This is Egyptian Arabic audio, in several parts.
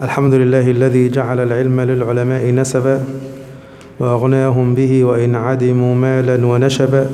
الحمد لله الذي جعل العلم للعلماء نسبا وأغناهم به وإن عدموا مالا ونشبا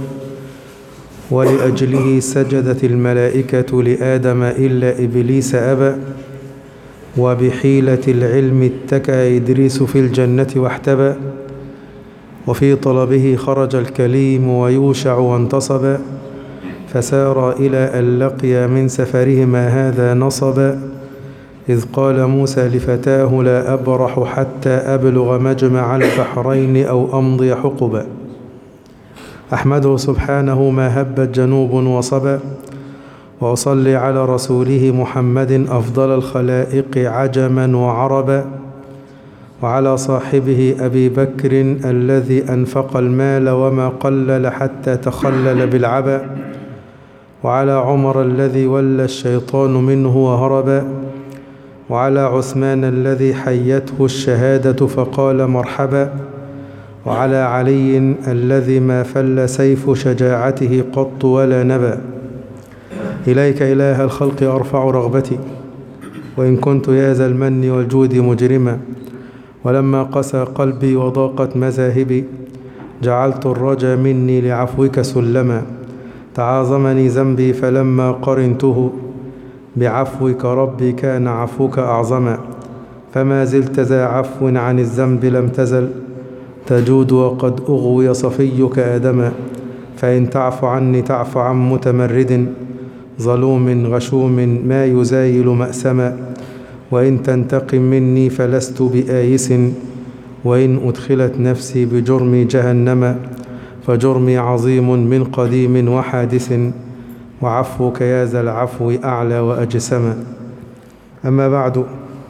ولأجله سجدت الملائكة لآدم إلا إبليس أبى وبحيلة العلم اتكى إدريس في الجنة واحتبى وفي طلبه خرج الكليم ويوشع وانتصب فسار إلى أن لقي من سفرهما هذا نصبا إذ قال موسى لفتاه لا أبرح حتى أبلغ مجمع البحرين أو أمضي حقبا أحمده سبحانه ما هبت جنوب وصبا وأصلي على رسوله محمد أفضل الخلائق عجما وعربا وعلى صاحبه أبي بكر الذي أنفق المال وما قلل حتى تخلل بالعبا وعلى عمر الذي ولى الشيطان منه وهربا وعلى عثمان الذي حيته الشهادة فقال مرحبا وعلى علي الذي ما فل سيف شجاعته قط ولا نبا إليك إله الخلق أرفع رغبتي وإن كنت يا ذا المن والجود مجرما ولما قسى قلبي وضاقت مذاهبي جعلت الرجا مني لعفوك سلما تعاظمني ذنبي فلما قرنته بعفوك ربي كان عفوك أعظما فما زلت ذا عفو عن الذنب لم تزل تجود وقد أغوي صفيك آدما فإن تعف عني تعف عن متمرد ظلوم غشوم ما يزايل مأسما وإن تنتقم مني فلست بآيس وإن أدخلت نفسي بجرم جهنم فجرمي عظيم من قديم وحادث وعفوك يا ذا العفو أعلى وأجسم أما بعد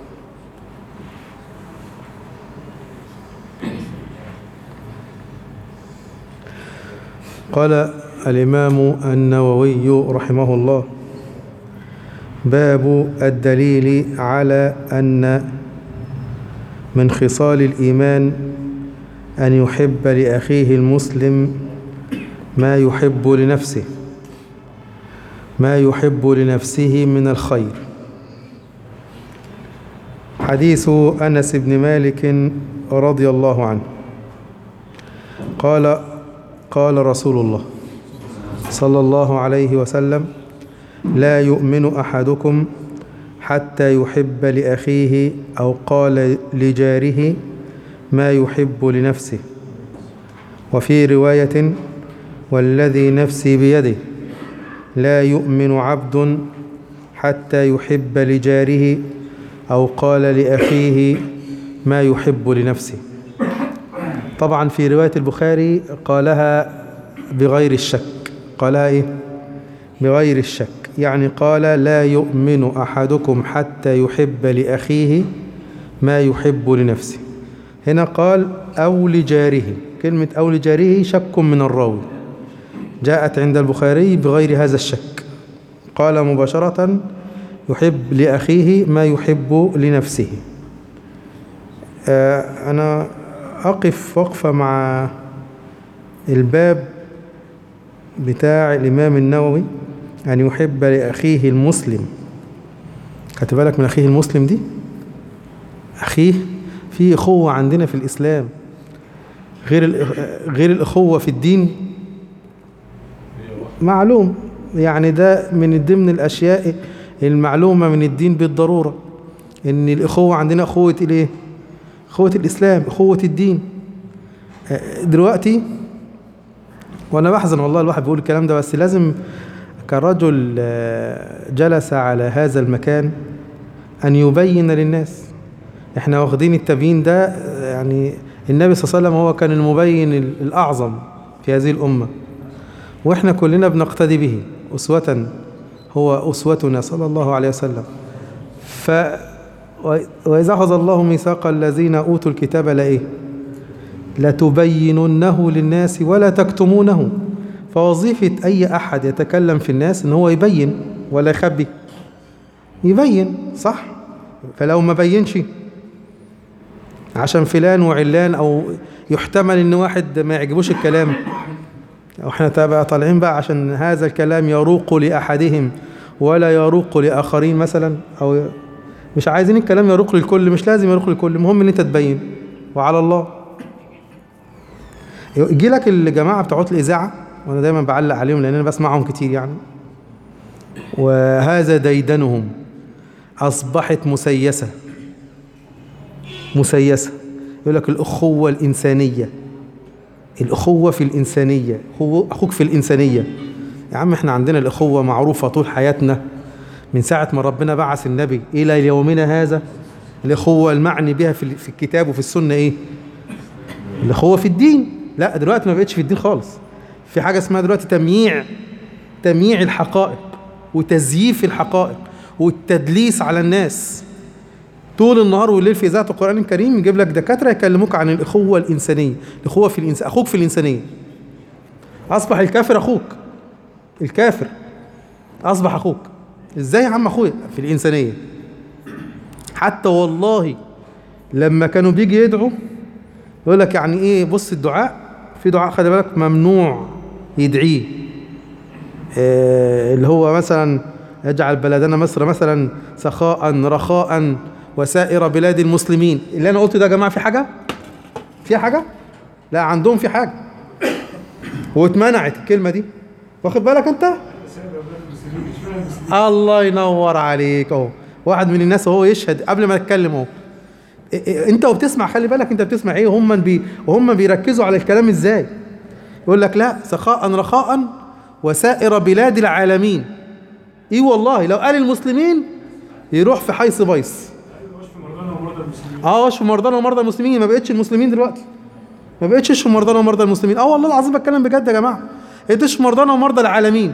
قال الإمام النووي رحمه الله باب الدليل على أن من خصال الإيمان أن يحب لأخيه المسلم ما يحب لنفسه ما يحب لنفسه من الخير حديث أنس بن مالك رضي الله عنه قال قال رسول الله صلى الله عليه وسلم لا يؤمن أحدكم حتى يحب لأخيه أو قال لجاره ما يحب لنفسه وفي رواية والذي نفسي بيده لا يؤمن عبد حتى يحب لجاره أو قال لأخيه ما يحب لنفسه طبعا في رواية البخاري قالها بغير الشك قالها إيه بغير الشك يعني قال لا يؤمن أحدكم حتى يحب لأخيه ما يحب لنفسه هنا قال أو لجاره كلمة أو لجاره شك من الراوي جاءت عند البخاري بغير هذا الشك قال مباشرة يحب لأخيه ما يحب لنفسه آه أنا أقف وقفة مع الباب بتاع الإمام النووي أن يحب لأخيه المسلم خدت بالك من أخيه المسلم دي أخيه في أخوة عندنا في الإسلام غير غير الأخوة في الدين معلوم يعني ده من ضمن الأشياء المعلومة من الدين بالضرورة إن الأخوة عندنا أخوة الإيه؟ أخوة الإسلام أخوة الدين دلوقتي وأنا بحزن والله الواحد بيقول الكلام ده بس لازم كرجل جلس على هذا المكان أن يبين للناس احنا واخدين التبيين ده يعني النبي صلى الله عليه وسلم هو كان المبين الأعظم في هذه الأمة وإحنا كلنا بنقتدي به أسوة هو أسوتنا صلى الله عليه وسلم ف وإذا أخذ الله ميثاق الذين أوتوا الكتاب لإيه لتبيننه للناس ولا تكتمونه فوظيفة أي أحد يتكلم في الناس إن هو يبين ولا يخبي يبين صح فلو ما بينش عشان فلان وعلان أو يحتمل إن واحد ما يعجبوش الكلام واحنا بقى طالعين بقى عشان هذا الكلام يروق لأحدهم ولا يروق لآخرين مثلا أو مش عايزين الكلام يروق للكل مش لازم يروق للكل المهم ان انت تبين وعلى الله يجي لك الجماعه بتوع الاذاعه وانا دايما بعلق عليهم لان انا بسمعهم كتير يعني وهذا ديدنهم اصبحت مسيسه مسيسه يقول لك الاخوه الانسانيه الاخوه في الانسانيه هو اخوك في الانسانيه يا عم احنا عندنا الاخوه معروفه طول حياتنا من ساعه ما ربنا بعث النبي الى يومنا هذا الاخوه المعني بها في في الكتاب وفي السنه ايه الاخوه في الدين لا دلوقتي ما بقتش في الدين خالص في حاجه اسمها دلوقتي تمييع تمييع الحقائق وتزييف الحقائق والتدليس على الناس طول النهار والليل في اذاعه القران الكريم يجيب لك دكاتره يكلموك عن الاخوه الانسانيه الاخوه في الإنس... اخوك في الانسانيه اصبح الكافر اخوك الكافر اصبح اخوك ازاي يا عم اخويا في الانسانيه حتى والله لما كانوا بيجي يدعوا يقول لك يعني ايه بص الدعاء في دعاء خلي بالك ممنوع يدعيه إيه اللي هو مثلا اجعل بلدنا مصر مثلا سخاء رخاء وسائر بلاد المسلمين اللي انا قلته ده يا جماعه في حاجه في حاجه لا عندهم في حاجه واتمنعت الكلمه دي واخد بالك انت الله ينور عليك اهو واحد من الناس اهو يشهد قبل ما اتكلم اهو انت وبتسمع خلي بالك انت بتسمع ايه وهم بي وهم بيركزوا على الكلام ازاي يقول لك لا سخاء رخاء وسائر بلاد العالمين ايه والله لو قال المسلمين يروح في حيث بيص اه واشف مرضانا ومرضى المسلمين ما بقتش المسلمين دلوقتي ما بقتش اشف مرضانا ومرضى المسلمين اه والله العظيم بتكلم بجد يا جماعه بقيت اشف مرضانا ومرضى العالمين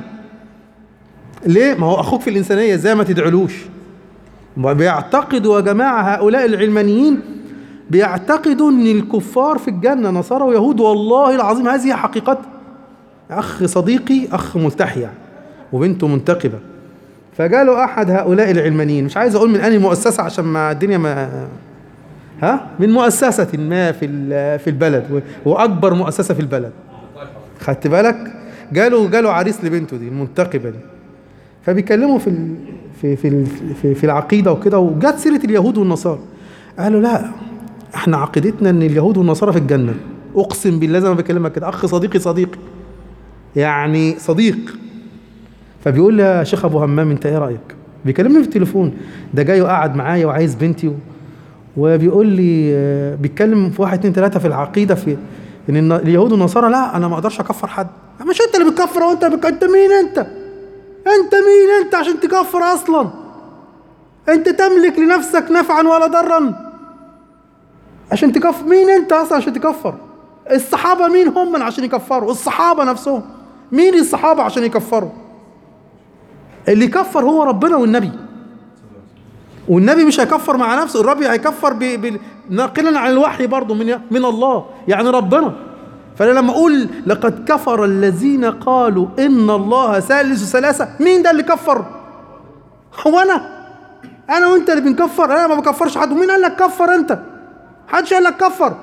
ليه ما هو اخوك في الانسانيه ازاي ما تدعلوش بيعتقدوا يا جماعه هؤلاء العلمانيين بيعتقدوا ان الكفار في الجنه نصارى ويهود والله العظيم هذه حقيقه اخ صديقي اخ ملتحي يعني وبنته منتقبه فجاله احد هؤلاء العلمانيين مش عايز اقول من انهي مؤسسه عشان ما الدنيا ما ها من مؤسسه ما في في البلد واكبر مؤسسه في البلد خدت بالك جاله جاله عريس لبنته دي المنتقبه دي فبيكلموا في ال في في في, في العقيده وكده وجت سيره اليهود والنصارى قالوا لا احنا عقيدتنا ان اليهود والنصارى في الجنه اقسم بالله زي ما بكلمك كده اخ صديقي صديقي يعني صديق فبيقول لي يا شيخ ابو همام انت ايه رايك بيكلمني في التليفون ده جاي وقعد معايا وعايز بنتي و... وبيقول لي بيتكلم في واحد اتنين تلاته في العقيده في ان اليهود والنصارى لا انا ما اقدرش اكفر حد مش انت اللي بتكفر وانت بك... انت مين انت انت مين انت عشان تكفر اصلا انت تملك لنفسك نفعا ولا ضرا عشان تكفر مين انت اصلا عشان تكفر الصحابه مين هم عشان يكفروا الصحابه نفسهم مين الصحابه عشان يكفروا اللي يكفر هو ربنا والنبي والنبي مش هيكفر مع نفسه الربي هيكفر ب... ب... ناقلا عن الوحي برضه من من الله يعني ربنا فانا لما اقول لقد كفر الذين قالوا ان الله ثالث ثلاثه مين ده اللي كفر هو انا انا وانت اللي بنكفر انا ما بكفرش حد ومين قال لك كفر انت حدش قال لك كفر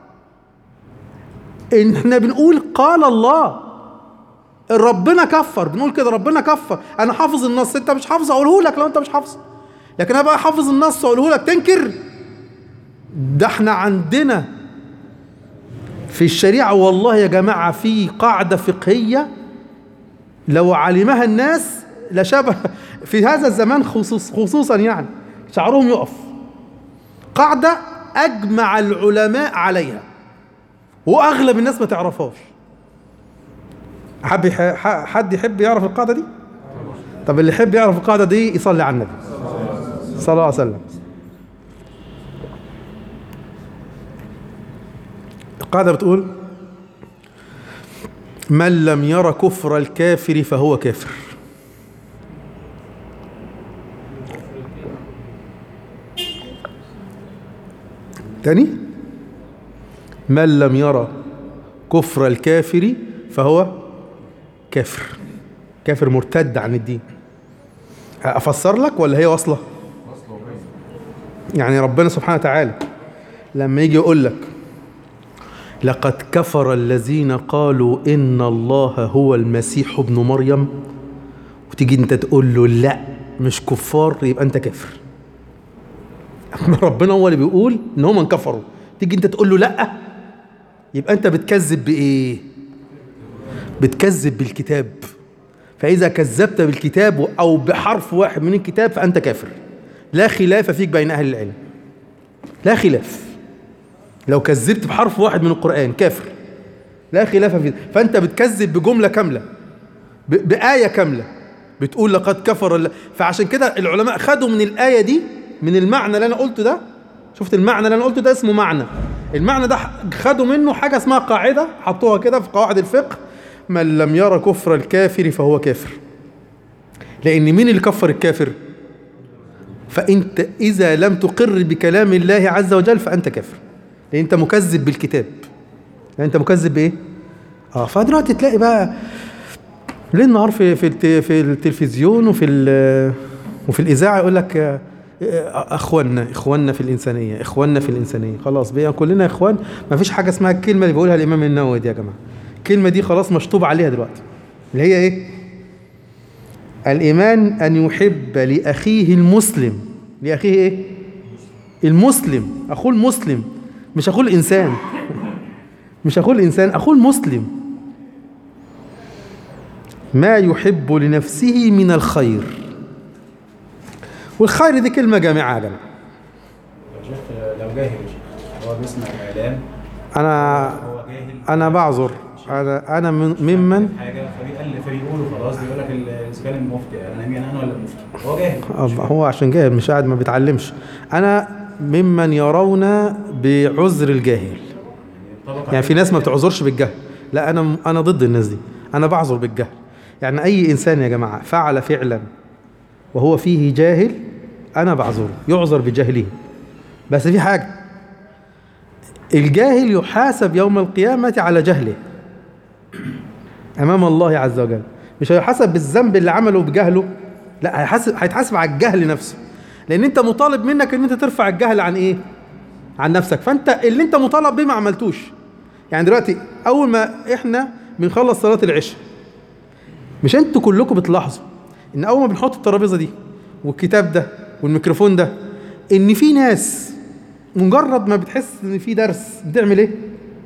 احنا بنقول قال الله ربنا كفر بنقول كده ربنا كفر انا حافظ النص انت مش حافظ اقوله لك لو انت مش حافظ لكن انا بقى حافظ النص واقوله لك تنكر ده احنا عندنا في الشريعة والله يا جماعة في قاعدة فقهية لو علمها الناس لشبه في هذا الزمان خصوص خصوصا يعني شعرهم يقف قاعدة أجمع العلماء عليها وأغلب الناس ما تعرفهاش حد حد يحب يعرف القاعدة دي؟ طب اللي يحب يعرف القاعدة دي يصلي على النبي صلى الله عليه وسلم القاعدة بتقول من لم ير كفر الكافر فهو كافر تاني من لم يرى كفر الكافر فهو كافر كافر مرتد عن الدين افسر لك ولا هي واصله يعني ربنا سبحانه وتعالى لما يجي يقول لك لقد كفر الذين قالوا ان الله هو المسيح ابن مريم وتيجي انت تقول له لا مش كفار يبقى انت كافر ربنا هو اللي بيقول ان هم كفروا تيجي انت تقول له لا يبقى انت بتكذب بايه بتكذب بالكتاب فاذا كذبت بالكتاب او بحرف واحد من الكتاب فانت كافر لا خلاف فيك بين اهل العلم لا خلاف لو كذبت بحرف واحد من القران كافر لا خلاف فيه فانت بتكذب بجمله كامله ب- بايه كامله بتقول لقد كفر ال- فعشان كده العلماء خدوا من الايه دي من المعنى اللي انا قلته ده شفت المعنى اللي انا قلته ده اسمه معنى المعنى ده ح- خدوا منه حاجه اسمها قاعده حطوها كده في قواعد الفقه من لم يرى كفر الكافر فهو كافر لان مين اللي كفر الكافر فانت اذا لم تقر بكلام الله عز وجل فانت كافر لان انت مكذب بالكتاب يعني انت مكذب بايه اه فدلوقتي تلاقي بقى ليل نهار في في الت- في التلفزيون وفي ال- وفي الاذاعه يقول لك آه، آه، اخواننا اخواننا في الانسانيه اخواننا في الانسانيه خلاص بقى كلنا اخوان ما فيش حاجه اسمها الكلمه اللي بيقولها الامام النووي دي يا جماعه الكلمه دي خلاص مشطوب عليها دلوقتي اللي هي ايه الايمان ان يحب لاخيه المسلم لاخيه ايه المسلم اخوه المسلم مش اخوه الانسان مش اخوه الانسان اخوه المسلم ما يحب لنفسه من الخير والخير دي كلمة جامعة يا جماعة الشيخ لو جاهل يا شيخ هو بيسمع الاعلام انا هو جاهل انا بعذر انا انا من ممن حاجه فبيقل فبيقولوا خلاص بيقول لك اذا كان المفتي انا مين انا ولا المفتي هو جاهل آه، هو عشان جاهل مش قاعد ما بيتعلمش انا ممن يرون بعذر الجاهل طبق يعني في ناس ما بتعذرش بالجهل لا انا انا ضد الناس دي انا بعذر بالجهل يعني اي انسان يا جماعه فعل فعلا وهو فيه جاهل انا بعذره يعذر بجهله بس في حاجه الجاهل يحاسب يوم القيامه على جهله امام الله عز وجل مش هيحاسب بالذنب اللي عمله بجهله لا هيحاسب هيتحاسب على الجهل نفسه لان انت مطالب منك ان انت ترفع الجهل عن ايه عن نفسك فانت اللي انت مطالب بيه ما عملتوش يعني دلوقتي اول ما احنا بنخلص صلاه العشاء مش انتوا كلكم بتلاحظوا ان اول ما بنحط الترابيزه دي والكتاب ده والميكروفون ده ان في ناس مجرد ما بتحس ان في درس بتعمل ايه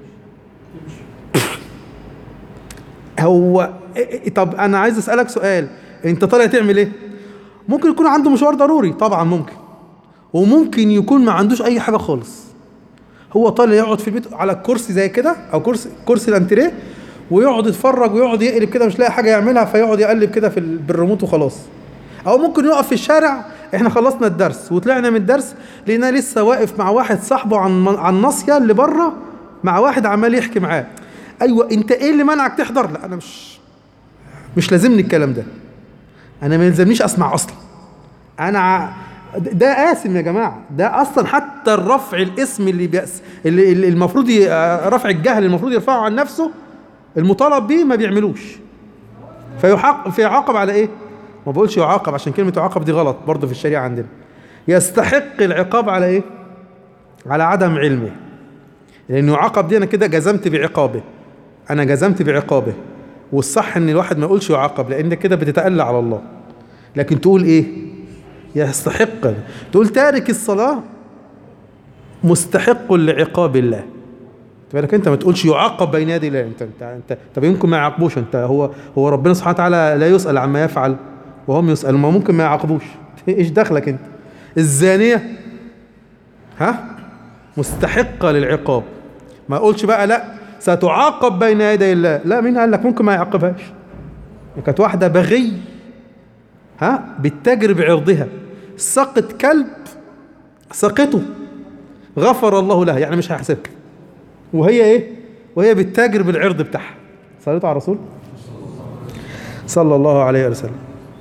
هو إيه- إيه- طب انا عايز اسالك سؤال انت طالع تعمل ايه ممكن يكون عنده مشوار ضروري طبعا ممكن وممكن يكون ما عندوش اي حاجه خالص هو طالع يقعد في البيت على الكرسي زي كده او كرسي كرسي الانتريه ويقعد يتفرج ويقعد يقلب كده مش لاقي حاجه يعملها فيقعد يقلب كده في ال- بالريموت وخلاص او ممكن يقف في الشارع احنا خلصنا الدرس وطلعنا من الدرس لقينا لسه واقف مع واحد صاحبه عن عن الناصيه اللي بره مع واحد عمال يحكي معاه ايوه انت ايه اللي منعك تحضر لا انا مش مش لازمني الكلام ده انا ما يلزمنيش اسمع اصلا انا ع- ده قاسم يا جماعه ده اصلا حتى الرفع الاسم اللي بيأس اللي اللي المفروض ي- آه، رفع الجهل المفروض يرفعه عن نفسه المطالب بيه ما بيعملوش فيحق فيعاقب على ايه ما بقولش يعاقب عشان كلمه يعاقب دي غلط برضه في الشريعه عندنا يستحق العقاب على ايه على عدم علمه لانه يعاقب دي انا كده جزمت بعقابه انا جزمت بعقابه والصح ان الواحد ما يقولش يعاقب لان كده بتتألى على الله لكن تقول ايه يستحق تقول تارك الصلاة مستحق لعقاب الله خد بالك انت ما تقولش يعاقب بين يدي الله انت انت انت طب يمكن ما يعاقبوش انت هو هو ربنا سبحانه وتعالى لا يسأل عما يفعل وهم يسألون ما ممكن ما يعاقبوش ايش دخلك انت الزانية ها مستحقة للعقاب ما اقولش بقى لا ستعاقب بين يدي الله لا مين قال لك ممكن ما يعاقبهاش كانت واحدة بغي ها بتتاجر بعرضها سقط كلب سقطه غفر الله لها يعني مش هيحاسبها وهي ايه وهي بتتاجر بالعرض بتاعها صليتوا على الرسول صلى الله عليه وسلم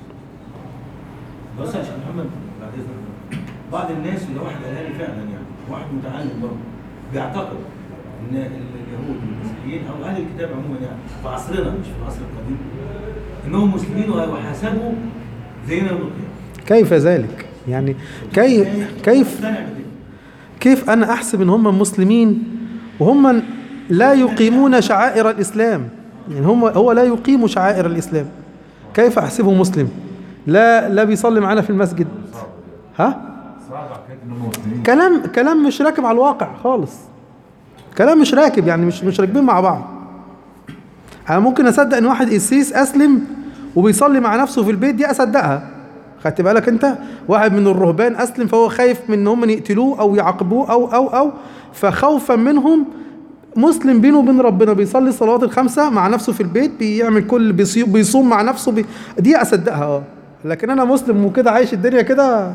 بص يا شيخ محمد بعد اذنك بعض الناس اللي واحد قالها لي فعلا يعني واحد متعلم برضه بيعتقد ان اليهود والمسيحيين او اهل الكتاب عموما يعني في عصرنا مش في العصر القديم انهم مسلمين وحاسبوا زينا يوم القيامه كيف ذلك يعني كيف كيف مقتنع بكده كيف انا احسب ان هم مسلمين وهم لا يقيمون شعائر الاسلام يعني هم هو لا يقيم شعائر الاسلام كيف احسبه مسلم لا لا بيصلي معانا في المسجد ها صعب على كده كلام كلام مش راكب على الواقع خالص كلام مش راكب يعني مش مش راكبين مع بعض انا ممكن اصدق ان واحد قسيس اسلم وبيصلي مع نفسه في البيت دي اصدقها خدت بالك انت واحد من الرهبان اسلم فهو خايف من ان هم يقتلوه او يعاقبوه او او او فخوفا منهم مسلم بينه وبين ربنا بيصلي الصلوات الخمسه مع نفسه في البيت بيعمل كل بيصي- بيصوم مع نفسه بي دي اصدقها اه لكن انا مسلم وكده عايش الدنيا كده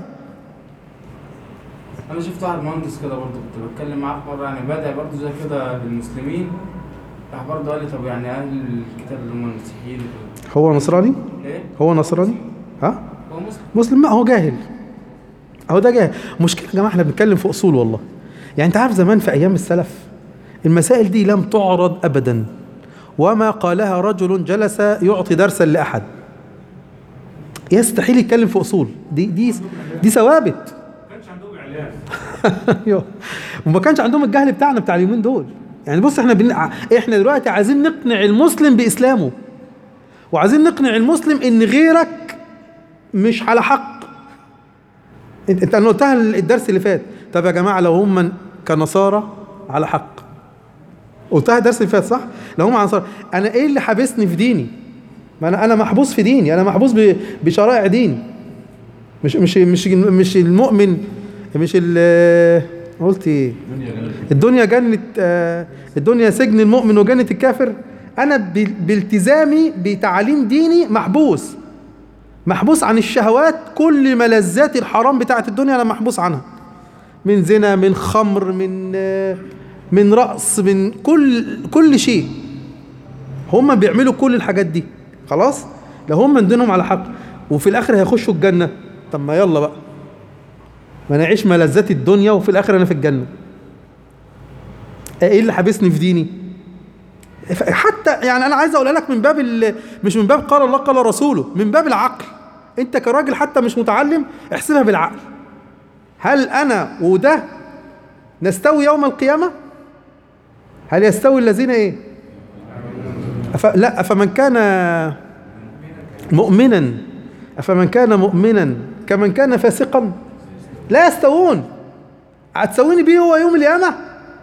انا شفت واحد مهندس كده برضه كنت بتكلم معاه في مره يعني بدأ برضه زي كده للمسلمين راح برضه قال لي طب يعني اهل الكتاب اللي هم المسيحيين وكده. هو نصراني ايه هو نصراني ها هو مسلم مسلم ما هو جاهل اهو ده جاهل مشكله يا جماعه احنا بنتكلم في اصول والله يعني انت عارف زمان في ايام السلف المسائل دي لم تعرض ابدا وما قالها رجل جلس يعطي درسا لاحد يستحيل يتكلم في اصول دي دي دي ثوابت ما كانش عندهم اعلام ايوه وما كانش عندهم الجهل بتاعنا بتاع اليومين دول يعني بص احنا بن... احنا دلوقتي عايزين نقنع المسلم باسلامه وعايزين نقنع المسلم ان غيرك مش على حق انت انت انا قلتها الدرس اللي فات طب يا جماعه لو هم كنصارى على حق قلتها الدرس اللي فات صح لو هم على نصارى انا ايه اللي حابسني في ديني ما انا انا محبوس في ديني انا محبوس ب... بشرائع ديني مش مش مش مش المؤمن مش ال قلت ايه الدنيا جنة آه، الدنيا سجن المؤمن وجنة الكافر انا بال- بالتزامي بتعليم ديني محبوس محبوس عن الشهوات كل ملذات الحرام بتاعت الدنيا انا محبوس عنها من زنا من خمر من آه، من رقص من كل كل شيء هم بيعملوا كل الحاجات دي خلاص لو هم من دينهم على حق وفي الاخر هيخشوا الجنه طب ما يلا بقى ما انا اعيش ملذات الدنيا وفي الاخر انا في الجنه ايه اللي حابسني في ديني حتى يعني انا عايز اقولها لك من باب ال- مش من باب قال الله قال رسوله من باب العقل انت كراجل حتى مش متعلم احسبها بالعقل هل انا وده نستوي يوم القيامه هل يستوي الذين ايه أف... لا افمن كان مؤمنا افمن كان مؤمنا كمن كان فاسقا لا يستوون هتسويني بيه هو يوم القيامه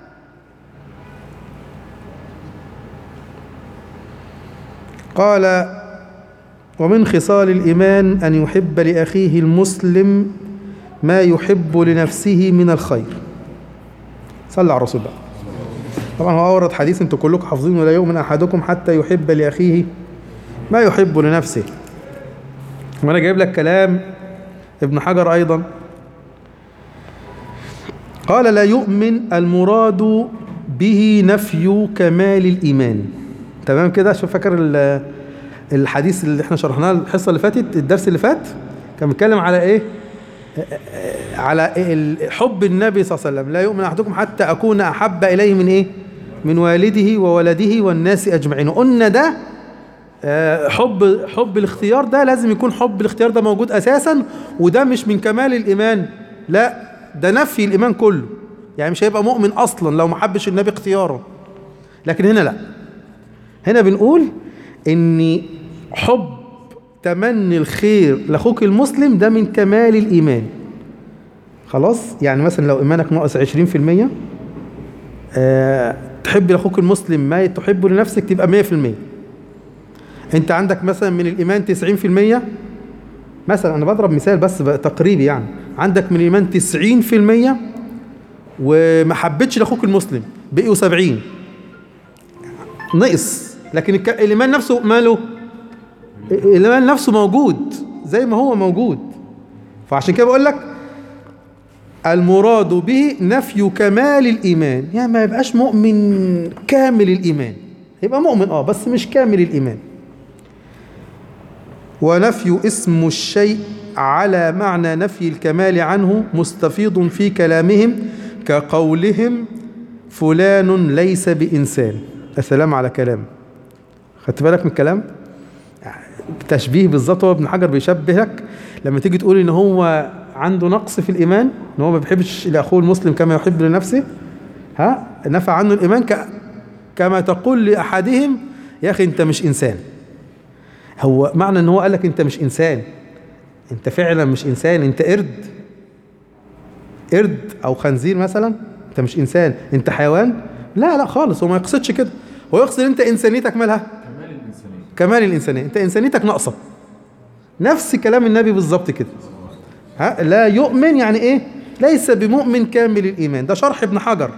قال ومن خصال الإيمان أن يحب لأخيه المسلم ما يحب لنفسه من الخير صلى على الرسول بقى طبعا هو أورد حديث أنتم كلكم حافظين ولا يؤمن أحدكم حتى يحب لأخيه ما يحب لنفسه وأنا جايب لك كلام ابن حجر أيضا قال لا يؤمن المراد به نفي كمال الإيمان تمام كده شوف فاكر ال- الحديث اللي احنا شرحناه الحصة اللي فاتت الدرس اللي فات كان بيتكلم على ايه على ال- حب النبي صلى الله عليه وسلم لا يؤمن احدكم حتى اكون احب اليه من ايه من والده وولده والناس اجمعين قلنا ده آه، حب حب الاختيار ده لازم يكون حب الاختيار ده موجود اساسا وده مش من كمال الايمان لا ده نفي الايمان كله يعني مش هيبقى مؤمن اصلا لو ما حبش النبي اختيارا لكن هنا لا هنا بنقول ان حب تمني الخير لاخوك المسلم ده من كمال الايمان خلاص يعني مثلا لو ايمانك ناقص 20% آه تحب لاخوك المسلم ما تحبه لنفسك تبقى 100% انت عندك مثلا من الايمان 90% مثلا انا بضرب مثال بس بقى تقريبي يعني عندك من الايمان 90% وما حبيتش لاخوك المسلم بقيوا 70 نقص لكن الك- الايمان نفسه ماله الايمان نفسه موجود زي ما هو موجود فعشان كده بقول لك المراد به نفي كمال الايمان يعني ما يبقاش مؤمن كامل الايمان يبقى مؤمن اه بس مش كامل الايمان ونفي اسم الشيء على معنى نفي الكمال عنه مستفيض في كلامهم كقولهم فلان ليس بإنسان السلام على كلام خدت بالك من الكلام تشبيه بالظبط هو ابن حجر بيشبهك لما تيجي تقول ان هو عنده نقص في الايمان ان هو ما بيحبش لاخوه المسلم كما يحب لنفسه ها نفى عنه الايمان ك... كما تقول لاحدهم يا اخي انت مش انسان هو معنى ان هو قال لك انت مش انسان انت فعلا مش انسان انت قرد قرد او خنزير مثلا انت مش انسان انت حيوان لا لا خالص هو ما يقصدش كده هو يقصد انت انسانيتك مالها كمال الانسانيه كمال الانسانيه انت انسانيتك ناقصه نفس كلام النبي بالظبط كده ها لا يؤمن يعني ايه ليس بمؤمن كامل الايمان ده شرح ابن حجر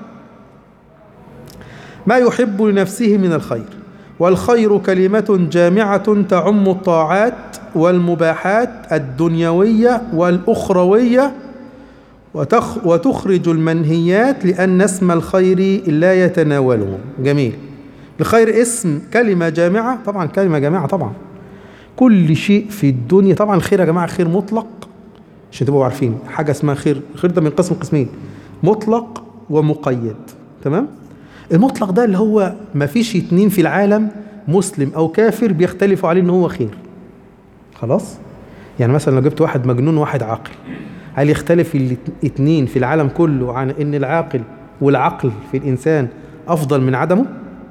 ما يحب لنفسه من الخير والخير كلمة جامعة تعم الطاعات والمباحات الدنيوية والأخروية وتخ وتخرج المنهيات لأن اسم الخير لا يتناوله جميل الخير اسم كلمة جامعة طبعا كلمة جامعة طبعا كل شيء في الدنيا طبعا الخير يا جماعة خير مطلق عشان تبقوا عارفين حاجة اسمها خير الخير ده من قسم قسمين مطلق ومقيد تمام المطلق ده اللي هو ما فيش اتنين في العالم مسلم او كافر بيختلفوا عليه ان هو خير خلاص يعني مثلا لو جبت واحد مجنون وواحد عاقل هل يختلف الاثنين في العالم كله عن ان العاقل والعقل في الانسان افضل من عدمه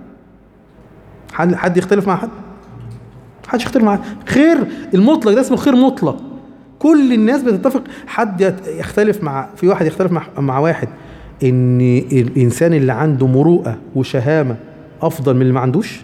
حد حد يختلف مع حد حدش يختلف مع حد خير المطلق ده اسمه خير مطلق كل الناس بتتفق حد يت- يختلف مع في واحد يختلف مع, مع واحد ان الانسان اللي عنده مروءه وشهامه افضل من اللي ما عندوش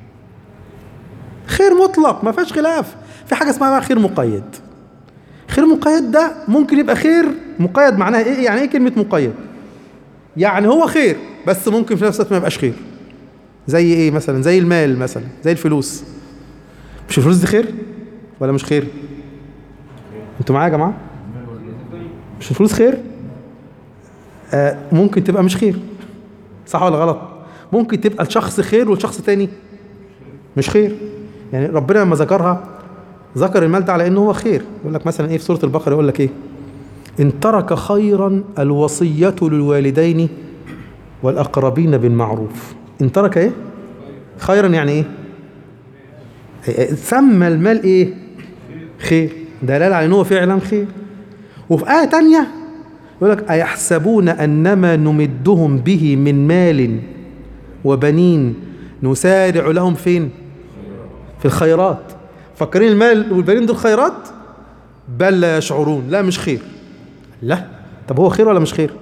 خير مطلق ما فيهاش خلاف في حاجه اسمها بقى خير مقيد خير مقيد ده ممكن يبقى خير مقيد معناها ايه يعني ايه كلمه مقيد يعني هو خير بس ممكن في نفس الوقت ما يبقاش خير زي ايه مثلا زي المال مثلا زي الفلوس مش الفلوس دي خير ولا مش خير انتوا معايا يا جماعه مش الفلوس خير آه ممكن تبقى مش خير صح ولا غلط ممكن تبقى الشخص خير والشخص تاني مش خير يعني ربنا لما ذكرها ذكر المال ده على انه هو خير يقول لك مثلا ايه في سوره البقره يقول لك ايه ان ترك خيرا الوصيه للوالدين والاقربين بالمعروف ان ترك ايه خيرا يعني ايه إيه- سمى المال ايه خير دلاله على ان هو فعلا خير وفي ايه تانية يقول لك ايحسبون انما نمدهم به من مال وبنين نسارع لهم فين في الخيرات فاكرين المال والبنين دول خيرات بل لا يشعرون لا مش خير لا طب هو خير ولا مش خير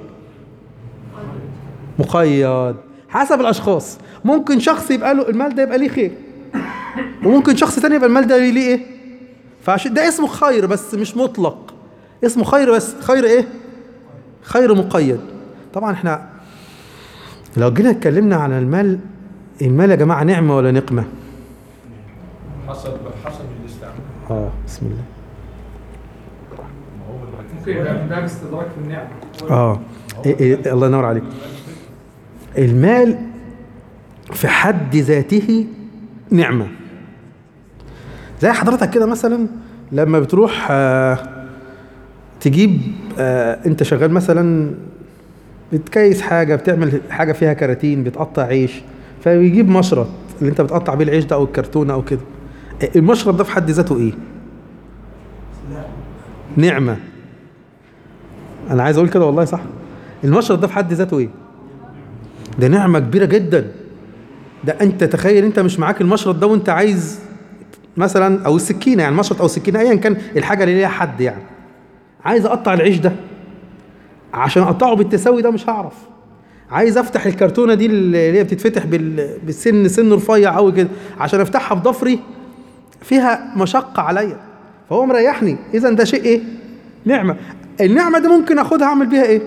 مقيد حسب الاشخاص ممكن شخص يبقى له المال ده يبقى ليه خير وممكن شخص تاني يبقى المال ده ليه ايه فعشان ده اسمه خير بس مش مطلق اسمه خير بس خير ايه خير مقيد طبعا احنا لو جينا اتكلمنا عن المال المال يا جماعه نعمه ولا نقمه حسب حسب الاستعمال اه بسم الله ممكن يبقى من باب استدراك في النعمة اه إيه إيه الله ينور عليك المال في حد ذاته نعمة زي حضرتك كده مثلا لما بتروح آه تجيب آه انت شغال مثلا بتكيس حاجة بتعمل حاجة فيها كراتين بتقطع عيش فبيجيب مشرط اللي انت بتقطع بيه العيش ده او الكرتونة او كده المشرط ده في حد ذاته ايه نعمة انا عايز اقول كده والله صح المشرط ده في حد ذاته ايه ده نعمه كبيره جدا ده انت تخيل انت مش معاك المشرط ده وانت عايز مثلا او السكينه يعني مشرط او سكينه ايا كان الحاجه اللي ليها حد يعني عايز اقطع العيش ده عشان اقطعه بالتساوي ده مش هعرف عايز افتح الكرتونه دي اللي هي بتتفتح بال- بالسن سن رفيع قوي كده عشان افتحها بضفري فيها مشقه عليا فهو مريحني اذا ده شيء ايه نعمه النعمه دي ممكن اخدها اعمل بيها ايه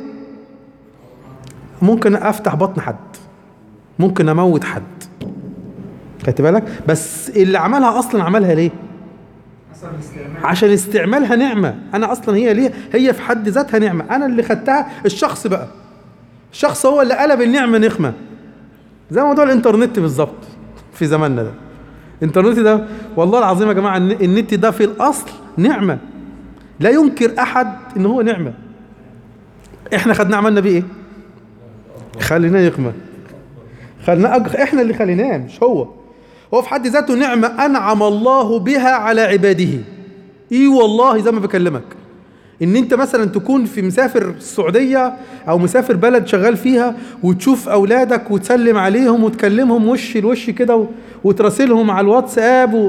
ممكن افتح بطن حد ممكن اموت حد خدت بالك بس اللي عملها اصلا عملها ليه حسب الاستعمال عشان استعمالها نعمه انا اصلا هي ليه هي في حد ذاتها نعمه انا اللي خدتها الشخص بقى الشخص هو اللي قلب النعمه نقمه زي موضوع الانترنت بالظبط في زماننا ده الانترنت ده والله العظيم يا جماعه الن- النت ده في الاصل نعمه لا ينكر احد ان هو نعمه احنا خدناه عملنا بيه ايه خليناه يقمه خليناه أج... احنا اللي خليناه مش هو هو في حد ذاته نعمه انعم الله بها على عباده اي والله زي ما بكلمك ان انت مثلا تكون في مسافر السعوديه او مسافر بلد شغال فيها وتشوف اولادك وتسلم عليهم وتكلمهم وش لوش كده و- وتراسلهم على الواتساب و...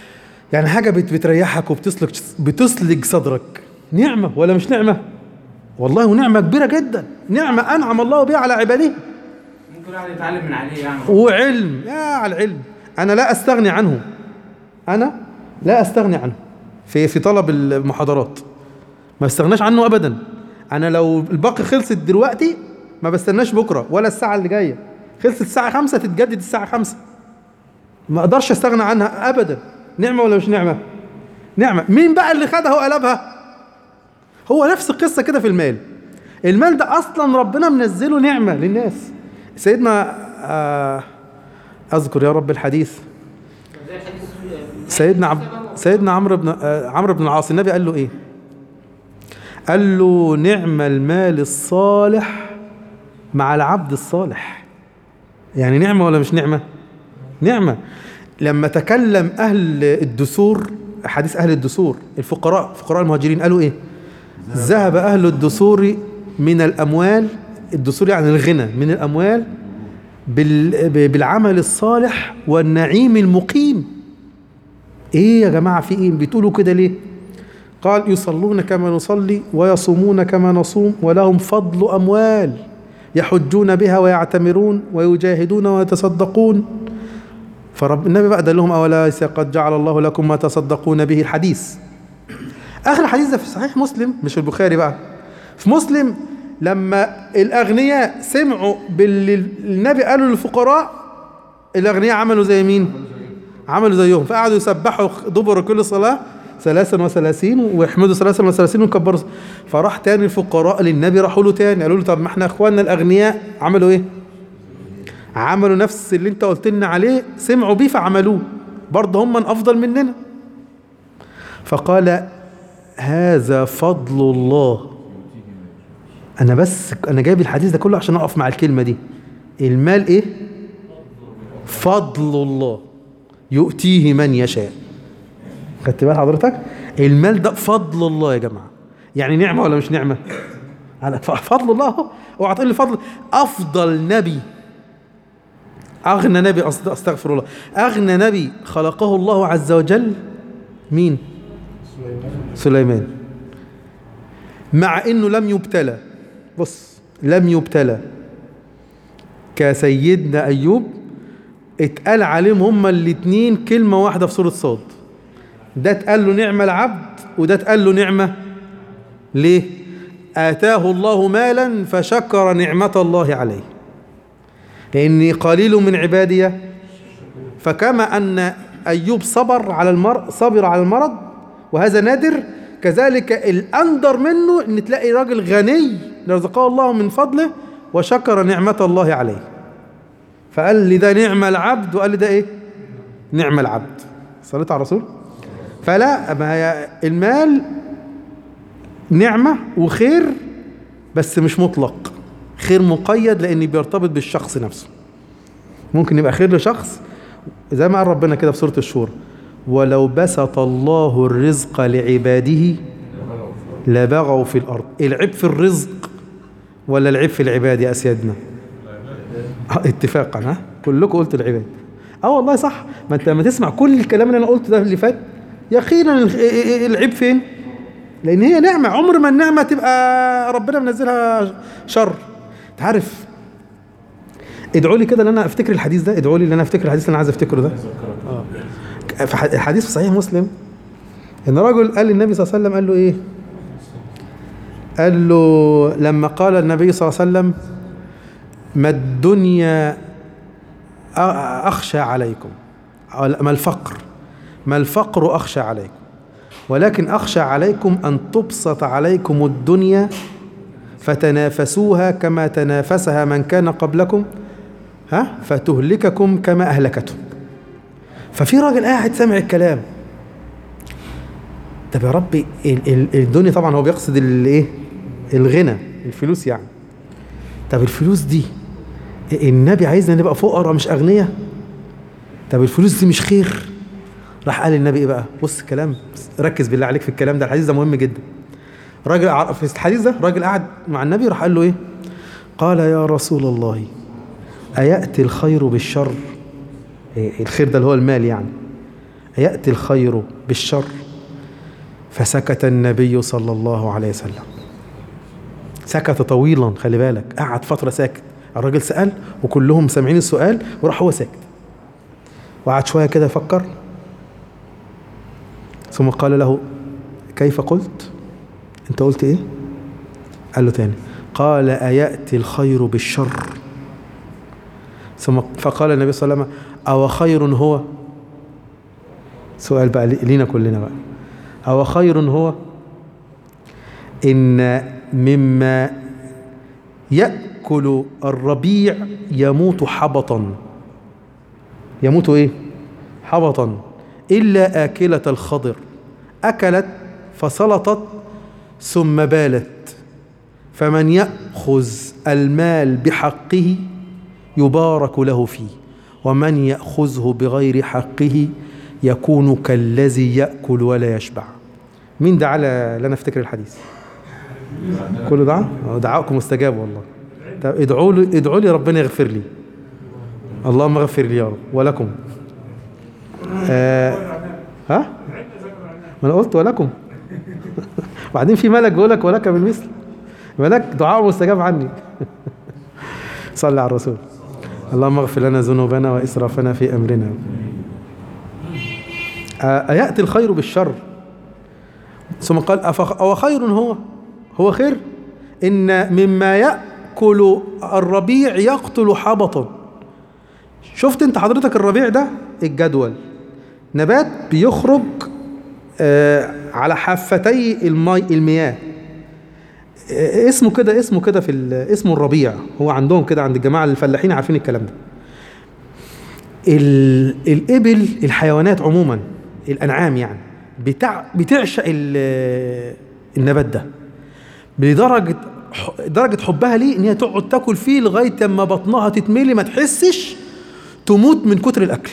يعني حاجه بت... بتريحك وبتسلك بتسلج صدرك نعمه ولا مش نعمه والله ونعمة كبيرة جدا نعمة أنعم الله بها على عباده ممكن الواحد يتعلم من عليه يعني وعلم يا على العلم أنا لا أستغني عنه أنا لا أستغني عنه في في طلب المحاضرات ما بستغناش عنه أبدا أنا لو الباقي خلصت دلوقتي ما بستناش بكرة ولا الساعة اللي جاية خلصت الساعة خمسة تتجدد الساعة خمسة ما أقدرش أستغنى عنها أبدا نعمة ولا مش نعمة نعمة مين بقى اللي خدها وقلبها هو نفس القصة كده في المال المال ده أصلا ربنا منزله نعمة للناس سيدنا آه أذكر يا رب الحديث سيدنا عب سيدنا عمرو بن آه عمرو بن العاص النبي قال له إيه قال له نعم المال الصالح مع العبد الصالح يعني نعمة ولا مش نعمة نعمة لما تكلم أهل الدثور حديث أهل الدثور الفقراء فقراء المهاجرين قالوا إيه ذهب أهل الدثور من الأموال الدثور يعني الغنى من الأموال بال- ب- بالعمل الصالح والنعيم المقيم إيه يا جماعة في إيه بتقولوا كده ليه قال يصلون كما نصلي ويصومون كما نصوم ولهم فضل أموال يحجون بها ويعتمرون ويجاهدون ويتصدقون فرب النبي بقى قال لهم أوليس قد جعل الله لكم ما تصدقون به الحديث آخر حديث ده في صحيح مسلم مش البخاري بقى في مسلم لما الأغنياء سمعوا باللي النبي قالوا للفقراء الأغنياء عملوا زي مين؟ عملوا زيهم فقعدوا يسبحوا دبر كل صلاة ثلاثا وثلاثين ويحمدوا ثلاثا وثلاثين ويكبروا فراح تاني الفقراء للنبي راحوا له تاني قالوا له طب ما احنا اخواننا الاغنياء عملوا ايه؟ عملوا نفس اللي انت قلت لنا عليه سمعوا بيه فعملوه برضه هم من افضل مننا فقال هذا فضل الله انا بس انا جايب الحديث ده كله عشان اقف مع الكلمه دي المال ايه فضل الله يؤتيه من يشاء خدت بال حضرتك المال ده فضل الله يا جماعه يعني نعمه ولا مش نعمه على فضل الله اهو اوعى تقول لي فضل افضل نبي اغنى نبي أصد- استغفر الله اغنى نبي خلقه الله عز وجل مين سليمان مع انه لم يبتلى بص لم يبتلى كسيدنا ايوب اتقال عليهم هما الاتنين كلمه واحده في سوره صاد ده اتقال له نعم العبد وده اتقال له نعمه ليه اتاه الله مالا فشكر نعمه الله عليه لاني قليل من عبادي فكما ان ايوب صبر على المرض صبر على المرض وهذا نادر كذلك الاندر منه ان تلاقي راجل غني رزقه الله من فضله وشكر نعمه الله عليه فقال لي ده نعم العبد وقال لي ده ايه نعم العبد صليت على الرسول فلا ما هي المال نعمة وخير بس مش مطلق خير مقيد لأن بيرتبط بالشخص نفسه ممكن يبقى خير لشخص زي ما قال ربنا كده في سورة الشورى ولو بسط الله الرزق لعباده لبغوا في الأرض العيب في الرزق ولا العيب في العباد يا أسيادنا آه، اتفاقا ها كلكم قلتوا العباد اه والله صح ما انت لما تسمع كل الكلام اللي انا قلته ده اللي فات يقينا الخ- العيب فين لان هي نعمه عمر ما النعمه تبقى ربنا منزلها شر انت عارف ادعوا لي كده ان انا افتكر الحديث ده ادعوا لي ان انا افتكر الحديث اللي انا عايز افتكره ده اه في ح- الحديث في صحيح مسلم ان رجل قال للنبي صلى الله عليه وسلم قال له ايه قال له لما قال النبي صلى الله عليه وسلم ما الدنيا أ- أخشى عليكم أو لا، ما الفقر ما الفقر أخشى عليكم ولكن أخشى عليكم أن تبسط عليكم الدنيا فتنافسوها كما تنافسها من كان قبلكم ها فتهلككم كما أهلكتهم ففي راجل قاعد سامع الكلام طب يا ربي ال- ال- الدنيا طبعا هو بيقصد الايه الغنى الفلوس يعني طب الفلوس دي النبي عايزنا نبقى فقراء مش اغنياء طب الفلوس دي مش خير راح قال النبي ايه بقى بص كلام ركز بالله عليك في الكلام ده الحديث ده مهم جدا راجل ع- في الحديث ده راجل قعد مع النبي راح قال له ايه قال يا رسول الله أيأتي الخير بالشر إيه الخير ده اللي هو المال يعني أيأتي الخير بالشر فسكت النبي صلى الله عليه وسلم سكت طويلا خلي بالك قعد فترة ساكت الراجل سأل وكلهم سامعين السؤال وراح هو ساكت وقعد شوية كده يفكر ثم قال له كيف قلت انت قلت ايه قال له تاني قال أيأتي الخير بالشر ثم فقال النبي صلى الله عليه وسلم أو خير هو سؤال بقى لينا كلنا بقى أو خير هو إن مما يأكل الربيع يموت حبطا يموت إيه حبطا إلا آكلة الخضر أكلت فسلطت ثم بالت فمن يأخذ المال بحقه يبارك له فيه ومن يأخذه بغير حقه يكون كالذي يأكل ولا يشبع مين دعا ل- لنا افتكر الحديث كله دعا آه، دعاءكم مستجاب والله طب ادعوا لي ادعوا لي ربنا يغفر لي اللهم اغفر لي يا رب ولكم آه ها ما انا قلت ولكم وبعدين في ملك بيقول لك ولك بالمثل ملك دعاء مستجاب عني صلى على الرسول اللهم اغفر لنا ذنوبنا واسرافنا في امرنا آه، أيأتي الخير بالشر ثم قال أفخ أو خير هو هو خير إن مما يأكل الربيع يقتل حبطا شفت انت حضرتك الربيع ده الجدول نبات بيخرج آه على حافتي المي المياه آه اسمه كده اسمه كده في ال- اسمه الربيع هو عندهم كده عند الجماعه الفلاحين عارفين الكلام ده ال- الإبل الحيوانات عموما الأنعام يعني بتع بتعشق ال- النبات ده بدرجة ح- درجة حبها ليه إن هي تقعد تاكل فيه لغاية ما بطنها تتملي ما تحسش تموت من كتر الأكل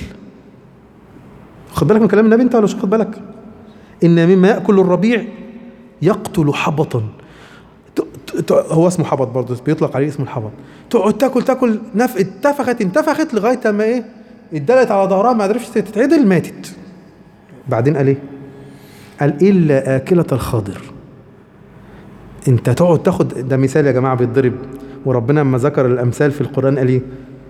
خد بالك من كلام النبي أنت ولا مش واخد بالك إن مما يأكل الربيع يقتل حبطا ت- ت- هو اسمه حبط برضه بيطلق عليه اسمه الحبط تقعد تاكل تاكل نف... انتفخت انتفخت لغايه ما ايه اتدلت على ظهرها ما عرفتش تتعدل ماتت بعدين قال ايه قال الا اكله الخضر انت تقعد تاخد ده مثال يا جماعه بيتضرب وربنا لما ذكر الامثال في القران قال ايه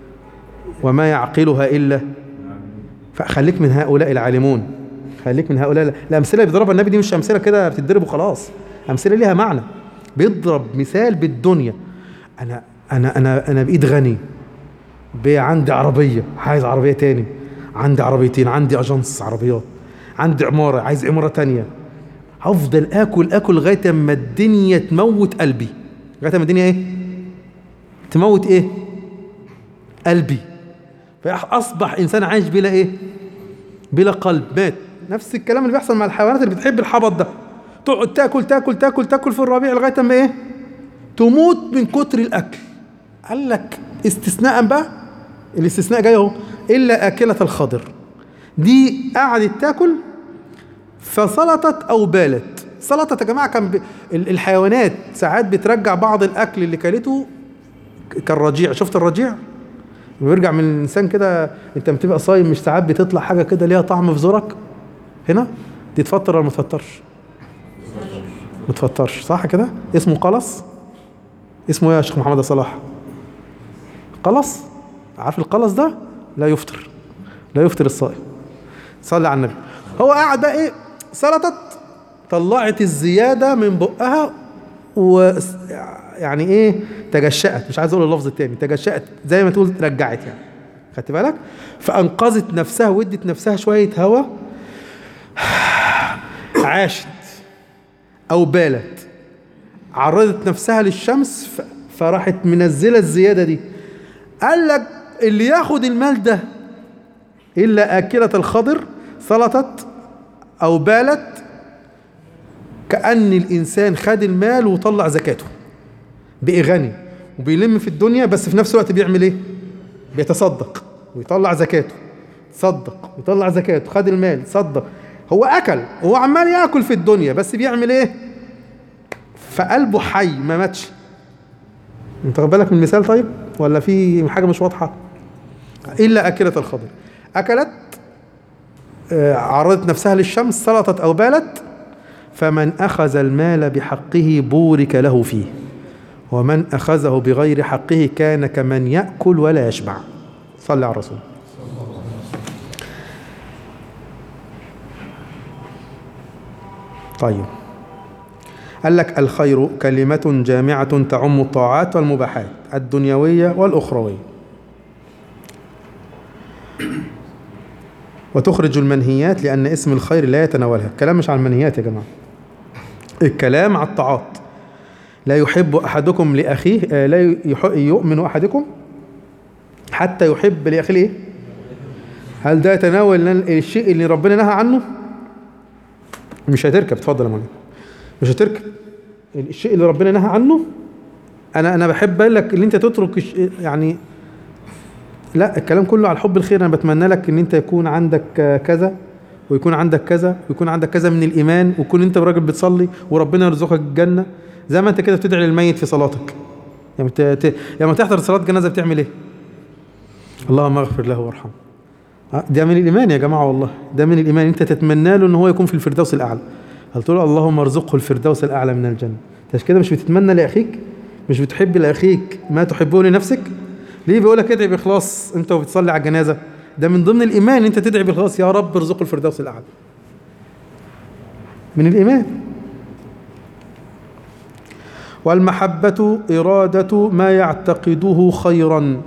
وما يعقلها الا فخليك من هؤلاء العالمون خليك من هؤلاء الامثله اللي بيضربها النبي دي مش امثله كده بتتضرب وخلاص امثله ليها معنى بيضرب مثال بالدنيا انا انا انا انا بايد غني بي عندي عربيه عايز عربيه تاني عندي عربيتين عندي اجنس عربيات عندي عماره عايز عماره تانية هفضل اكل اكل لغايه اما الدنيا تموت قلبي لغايه اما الدنيا ايه تموت ايه قلبي فاصبح انسان عايش بلا ايه بلا قلب مات نفس الكلام اللي بيحصل مع الحيوانات اللي بتحب الحبط ده تقعد تاكل تاكل تاكل تاكل في الربيع لغايه اما ايه تموت من كتر الاكل قال لك استثناء بقى الاستثناء جاي اهو الا اكله الخضر دي قعدت تاكل فسلطت او بالت سلطت يا جماعه كان ب... ال- الحيوانات ساعات بترجع بعض الاكل اللي كلته ك- كالرجيع شفت الرجيع بيرجع من الانسان كده انت بتبقى صايم مش ساعات بتطلع حاجه كده ليها طعم في زورك هنا دي تفطر ولا ما تفطرش ما تفطرش صح كده اسمه قلص اسمه ايه يا شيخ محمد صلاح قلص عارف القلص ده لا يفطر لا يفطر الصائم صلي على النبي هو قاعد بقى ايه سلطت طلعت الزياده من بقها و يعني ايه تجشأت مش عايز اقول اللفظ التاني تجشأت زي ما تقول رجعت يعني خدت بالك فانقذت نفسها وادت نفسها شويه هوا عاشت او بالت عرضت نفسها للشمس ف- فراحت منزله الزياده دي قال لك اللي ياخد المال ده الا اكله الخضر سلطت او بالت كأن الإنسان خد المال وطلع زكاته بقي غني وبيلم في الدنيا بس في نفس الوقت بيعمل إيه؟ بيتصدق ويطلع زكاته صدق ويطلع زكاته خد المال صدق هو أكل هو عمال ياكل في الدنيا بس بيعمل إيه؟ فقلبه حي ما ماتش انت واخد بالك من المثال طيب ولا في حاجه مش واضحه الا اكله الخضر اكلت آه، عرضت نفسها للشمس سلطت او بالت فمن اخذ المال بحقه بورك له فيه ومن أخذه بغير حقه كان كمن يأكل ولا يشبع صلى على الرسول طيب قال لك الخير كلمة جامعة تعم الطاعات والمباحات الدنيوية والأخروية وتخرج المنهيات لأن اسم الخير لا يتناولها الكلام مش على المنهيات يا جماعة الكلام على الطاعات لا يحب أحدكم لأخيه آه، لا يح- يؤمن أحدكم حتى يحب لأخيه إيه؟ هل ده يتناول الشيء اللي ربنا نهى عنه مش هتركب اتفضل يا مولانا مش هتركب الشيء اللي ربنا نهى عنه انا انا بحب اقول لك ان انت تترك الش- يعني لا الكلام كله على حب الخير انا بتمنى لك ان انت يكون عندك آه، كذا ويكون عندك كذا ويكون عندك كذا من الايمان ويكون انت راجل بتصلي وربنا يرزقك الجنه زي ما انت كده بتدعي للميت في صلاتك يعني ت... ت... لما تحضر صلاه جنازه بتعمل ايه اللهم اغفر له وارحمه آه، ده من الايمان يا جماعه والله ده من الايمان انت تتمنى له ان هو يكون في الفردوس الاعلى هل تقول اللهم ارزقه الفردوس الاعلى من الجنه انت مش كده مش بتتمنى لاخيك مش بتحب لاخيك ما تحبه لنفسك ليه بيقول لك ادعي باخلاص انت وبتصلي على الجنازه ده من ضمن الايمان انت تدعي باخلاص يا رب ارزقه الفردوس الاعلى من الايمان والمحبة إرادة ما يعتقده خيرا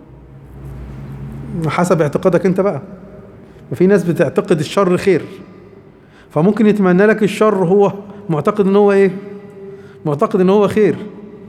حسب اعتقادك انت بقى وفي ناس بتعتقد الشر خير فممكن يتمنى لك الشر هو معتقد ان هو ايه معتقد ان هو خير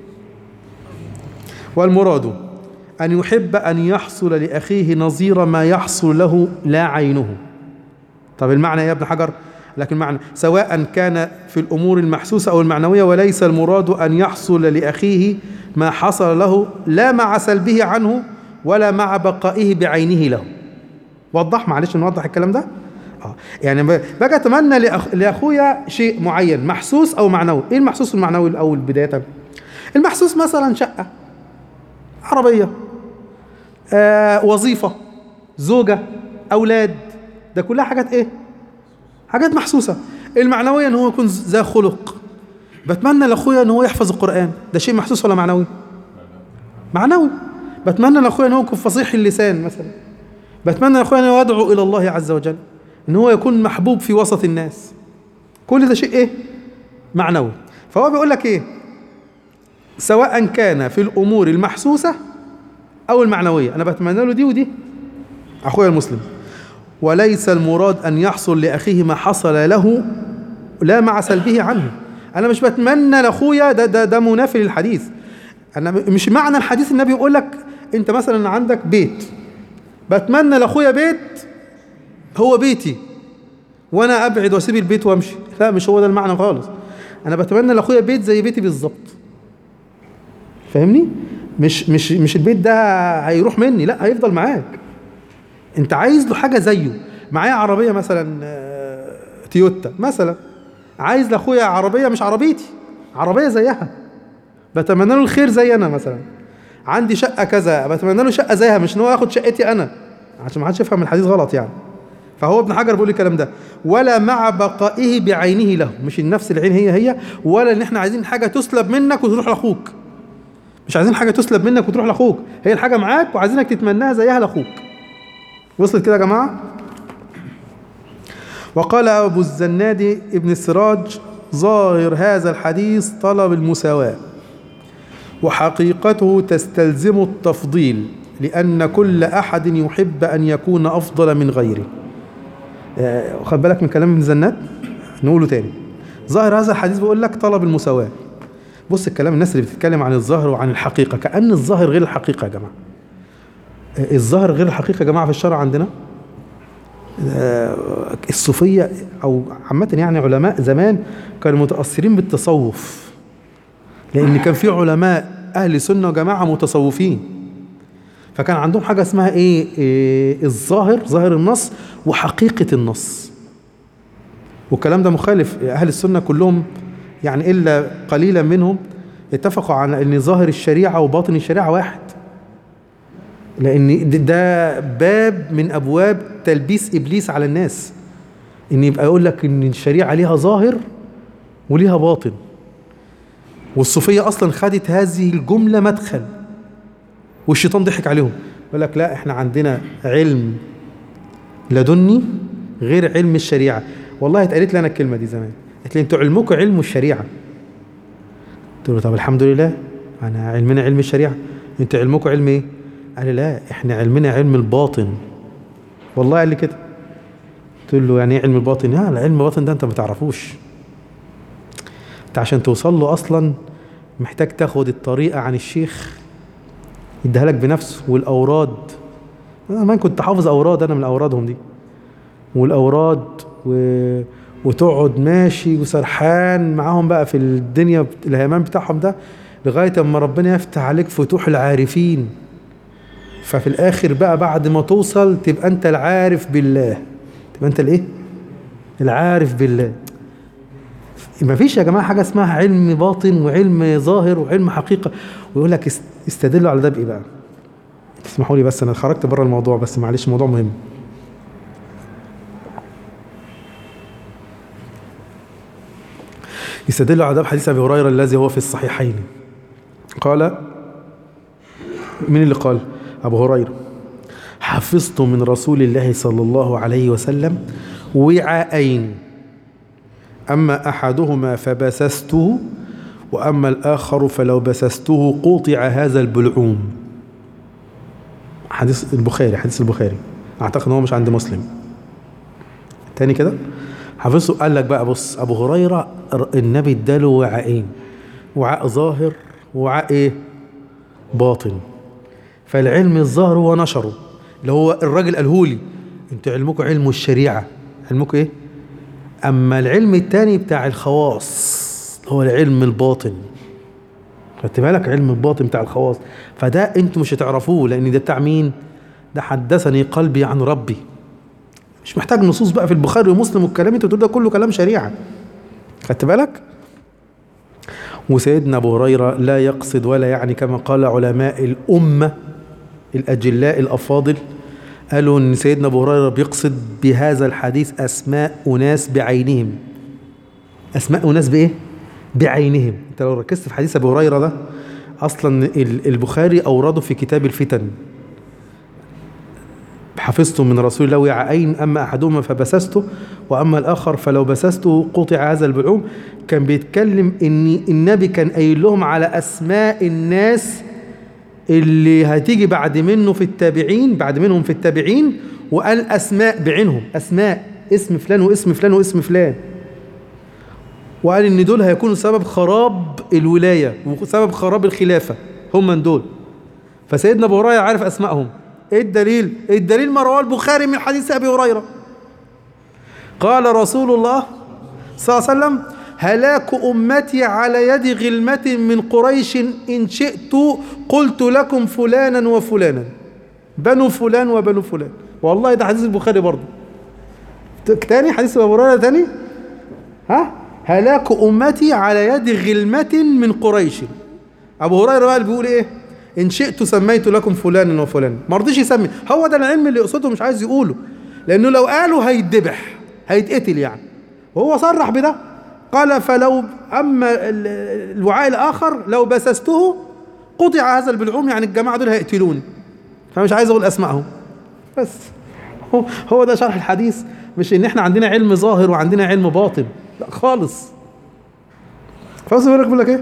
والمراد ان يحب ان يحصل لاخيه نظير ما يحصل له لا عينه طب المعنى إيه يا ابن حجر لكن معنى سواء كان في الامور المحسوسه او المعنويه وليس المراد ان يحصل لاخيه ما حصل له لا مع سلبه عنه ولا مع بقائه بعينه له وضح معلش نوضح الكلام ده اه يعني ب- باجي اتمنى لأخ... لاخويا شيء معين محسوس او معنوي ايه المحسوس والمعنوي الاول بدايه المحسوس مثلا شقه عربيه آه وظيفه زوجه اولاد ده كلها حاجات ايه حاجات محسوسه المعنويه ان هو يكون ذا خلق بتمنى لاخويا ان هو يحفظ القران ده شيء محسوس ولا معنوي معنوي بتمنى لاخويا ان هو يكون فصيح اللسان مثلا بتمنى لاخويا ان هو يدعو الى الله عز وجل ان هو يكون محبوب في وسط الناس كل ده شيء ايه معنوي فهو بيقول لك ايه سواء كان في الامور المحسوسه او المعنويه انا بتمنى له دي ودي اخويا المسلم وليس المراد ان يحصل لاخيه ما حصل له لا مع سلبه عنه انا مش بتمنى لاخويا ده ده ده منافي للحديث انا م- مش معنى الحديث النبي يقول لك انت مثلا عندك بيت بتمنى لاخويا بيت هو بيتي وانا ابعد واسيب البيت وامشي لا مش هو ده المعنى خالص انا بتمنى لاخويا بيت زي بيتي بالظبط فاهمني مش مش مش البيت ده هيروح مني لا هيفضل معاك انت عايز له حاجه زيه معايا عربيه مثلا آه، تويوتا مثلا عايز لاخويا عربيه مش عربيتي عربيه زيها بتمنى له الخير زي انا مثلا عندي شقه كذا بتمنى له شقه زيها مش ان هو ياخد شقتي انا عشان ما حدش يفهم الحديث غلط يعني فهو ابن حجر بيقول الكلام ده ولا مع بقائه بعينه له مش النفس العين هي هي ولا ان احنا عايزين حاجه تسلب منك وتروح لاخوك مش عايزين حاجه تسلب منك وتروح لاخوك هي الحاجه معاك وعايزينك تتمناها زيها لاخوك وصلت كده يا جماعه وقال ابو الزناد ابن السراج ظاهر هذا الحديث طلب المساواه وحقيقته تستلزم التفضيل لأن كل أحد يحب أن يكون أفضل من غيره آه، خد بالك من كلام ابن زناد نقوله تاني ظاهر هذا الحديث بيقول لك طلب المساواة بص الكلام الناس اللي بتتكلم عن الظاهر وعن الحقيقة كأن الظاهر غير الحقيقة يا جماعة آه، الظاهر غير الحقيقة يا جماعة في الشرع عندنا آه، الصوفية أو عامة يعني علماء زمان كانوا متأثرين بالتصوف لان كان في علماء اهل سنه وجماعه متصوفين فكان عندهم حاجه اسمها ايه, إيه الظاهر ظاهر النص وحقيقه النص والكلام ده مخالف اهل السنه كلهم يعني الا قليلا منهم اتفقوا على ان ظاهر الشريعه وباطن الشريعه واحد لان د- ده باب من ابواب تلبيس ابليس على الناس ان يبقى يقول لك ان الشريعه ليها ظاهر وليها باطن والصوفية أصلا خدت هذه الجملة مدخل والشيطان ضحك عليهم يقول لك لا احنا عندنا علم لدني غير علم الشريعة والله اتقالت لي أنا الكلمة دي زمان قالت لي انتوا علمكم علم الشريعة قلت له طب الحمد لله أنا علمنا علم الشريعة انتوا علمكم علم ايه؟ قال لي لا احنا علمنا علم الباطن والله قال لي كده قلت له يعني ايه علم الباطن؟ لا العلم الباطن ده انت ما تعرفوش انت عشان توصل له اصلا محتاج تاخد الطريقة عن الشيخ يديها لك بنفسه والاوراد انا ما كنت حافظ اوراد انا من اورادهم دي والاوراد و... وتقعد ماشي وسرحان معاهم بقى في الدنيا بت- الهيمان بتاعهم ده لغايه اما ربنا يفتح عليك فتوح العارفين ففي الاخر بقى بعد ما توصل تبقى انت العارف بالله تبقى انت الايه العارف بالله ما فيش يا جماعه حاجه اسمها علم باطن وعلم ظاهر وعلم حقيقه ويقول لك است- استدلوا على ده بايه بقى تسمحوا لي بس انا خرجت بره الموضوع بس معلش موضوع مهم يستدل على ده بحديث ابي هريره الذي هو في الصحيحين قال من اللي قال ابو هريره حفظت من رسول الله صلى الله عليه وسلم وعاءين اما احدهما فبسسته واما الاخر فلو بسسته قطع هذا البلعوم حديث البخاري حديث البخاري اعتقد ان هو مش عند مسلم تاني كده حافظه قال لك بقى بص ابو هريره ر- النبي اداله وعاءين وعاء ظاهر ووعاء ايه باطن فالعلم الظاهر هو نشره اللي هو الراجل قاله لي انتوا علمكم علم الشريعه علمكم ايه اما العلم التاني بتاع الخواص هو العلم الباطن خدت بالك علم الباطن بتاع الخواص فده انتوا مش هتعرفوه لان ده بتاع مين ده حدثني قلبي عن ربي مش محتاج نصوص بقى في البخاري ومسلم والكلام انت بتقول ده كله كلام شريعه خدت بالك وسيدنا ابو هريره لا يقصد ولا يعني كما قال علماء الامه الاجلاء الافاضل قالوا ان سيدنا ابو هريره بيقصد بهذا الحديث اسماء اناس بعينهم اسماء اناس بايه بعينهم انت لو ركزت في حديث ابو هريره ده اصلا ال- البخاري اورده في كتاب الفتن حفظت من رسول الله وعاءين اما احدهما فبسسته واما الاخر فلو بسسته قطع هذا البلعوم كان بيتكلم ان النبي كان قايل لهم على اسماء الناس اللي هتيجي بعد منه في التابعين بعد منهم في التابعين وقال اسماء بعينهم اسماء اسم فلان واسم فلان واسم فلان وقال ان دول هيكونوا سبب خراب الولايه وسبب خراب الخلافه هم من دول فسيدنا ابو هريره عارف اسمائهم ايه الدليل الدليل ما رواه البخاري من حديث ابي هريره قال رسول الله صلى الله عليه وسلم هلاك امتي على يد غلمه من قريش ان شئت قلت لكم فلانا وفلانا بنو فلان وبنو فلان والله ده حديث البخاري برضه تاني حديث ابو هريره تاني ها هلاك امتي على يد غلمه من قريش ابو هريره بقى اللي بيقول ايه ان شئت سميت لكم فلانا وفلانا ما رضيش يسمي هو ده العلم اللي يقصده مش عايز يقوله لانه لو قاله هيتذبح هيتقتل يعني وهو صرح بده قال فلو اما ال- الوعاء الاخر لو بسسته قطع هذا البلعوم يعني الجماعه دول هيقتلوني فمش عايز اقول اسمائهم بس هو هو ده شرح الحديث مش ان احنا عندنا علم ظاهر وعندنا علم باطن لا خالص فبس بيقول لك بيقول لك ايه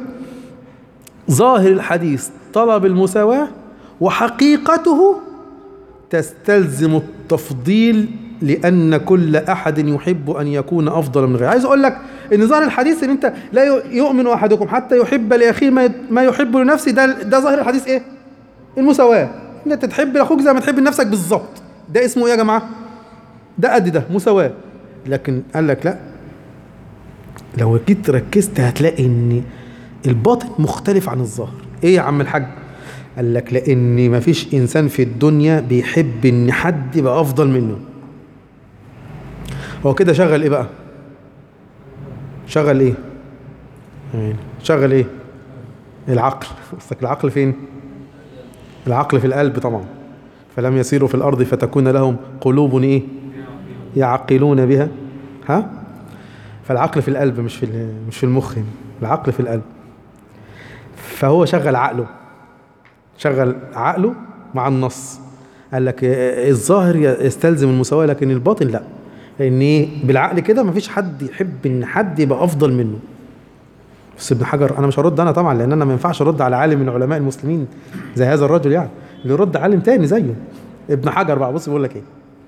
ظاهر الحديث طلب المساواة وحقيقته تستلزم التفضيل لأن كل أحد يحب أن يكون أفضل من غيره عايز أقول لك إن ظاهر الحديث إن أنت لا يؤمن أحدكم حتى يحب لأخيه ما ما يحب لنفسه ده ده ظاهر الحديث إيه؟ المساواة إن أنت تحب لأخوك زي ما تحب لنفسك بالظبط ده اسمه إيه يا جماعة؟ ده قد ده مساواة لكن قال لك لا لو جيت ركزت هتلاقي ان الباطن مختلف عن الظاهر ايه يا عم الحاج قال لك لان مفيش انسان في الدنيا بيحب ان حد يبقى افضل منه هو كده شغل ايه بقى شغل ايه يعني شغل ايه العقل قصدك العقل فين العقل في القلب طبعا فلم يسيروا في الارض فتكون لهم قلوب ايه يعقلون بها ها فالعقل في القلب مش في ال- مش في المخ يعني. العقل في القلب فهو شغل عقله شغل عقله مع النص قال لك آه، الظاهر يستلزم المساواة لكن الباطن لا لان إيه؟ بالعقل كده مفيش حد يحب ان حد يبقى افضل منه بس ابن حجر انا مش هرد انا طبعا لان انا ما ينفعش ارد على عالم من علماء المسلمين زي هذا الرجل يعني اللي يرد عالم تاني زيه ابن حجر بقى بص بيقول لك ايه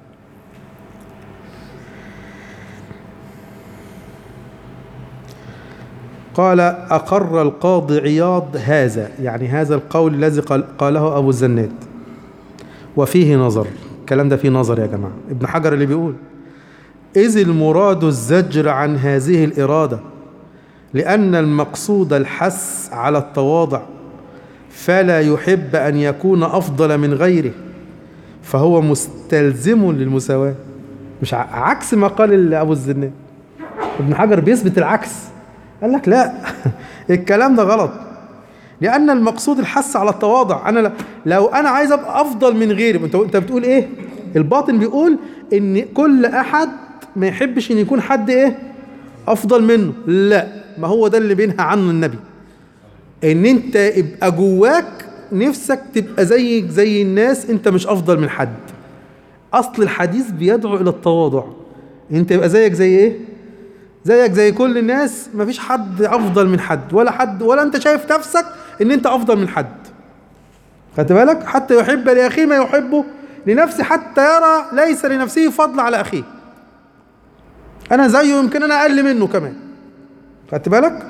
قال أقر القاضي عياض هذا يعني هذا القول الذي قال قاله أبو الزناد وفيه نظر الكلام ده فيه نظر يا جماعة ابن حجر اللي بيقول إذ المراد الزجر عن هذه الإرادة لأن المقصود الحث على التواضع فلا يحب أن يكون أفضل من غيره فهو مستلزم للمساواة مش ع- عكس ما قال أبو الزناد ابن حجر بيثبت العكس قال لك لا الكلام ده غلط لأن المقصود الحث على التواضع أنا ل- لو أنا عايز أبقى أفضل من غيري أنت أنت بتقول إيه؟ الباطن بيقول إن كل أحد ما يحبش إن يكون حد إيه؟ أفضل منه لا ما هو ده اللي بينهى عنه النبي إن أنت يبقى جواك نفسك تبقى زيك زي الناس أنت مش أفضل من حد أصل الحديث بيدعو إلى التواضع أنت يبقى زيك زي إيه؟ زيك زي كل الناس مفيش حد افضل من حد ولا حد ولا انت شايف نفسك ان انت افضل من حد خدت بالك حتى يحب لاخيه ما يحبه لنفسه حتى يرى ليس لنفسه فضل على اخيه انا زيه يمكن انا اقل منه كمان خدت بالك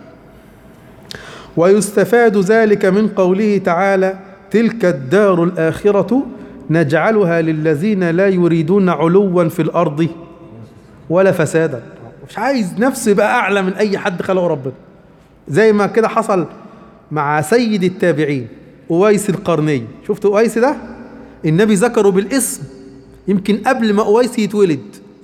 ويستفاد ذلك من قوله تعالى تلك الدار الاخره نجعلها للذين لا يريدون علوا في الارض ولا فسادا مش عايز نفسه يبقى اعلى من اي حد خلقه ربنا زي ما كده حصل مع سيد التابعين اويس القرني شفت اويس ده النبي ذكره بالاسم يمكن قبل ما اويس يتولد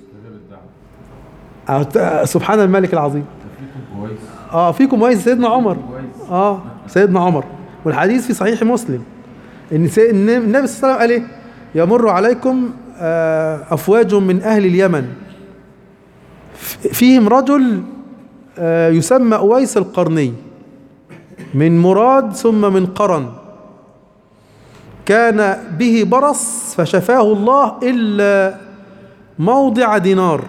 آه، سبحان الملك العظيم كويس اه فيكم اويس سيدنا عمر كويس اه سيدنا عمر والحديث في صحيح مسلم ان سي- إن النبي صلى الله عليه وسلم قال ايه يمر عليكم آه، افواج من اهل اليمن ف- فيهم رجل آه، يسمى اويس القرني من مراد ثم من قرن كان به برص فشفاه الله الا موضع دينار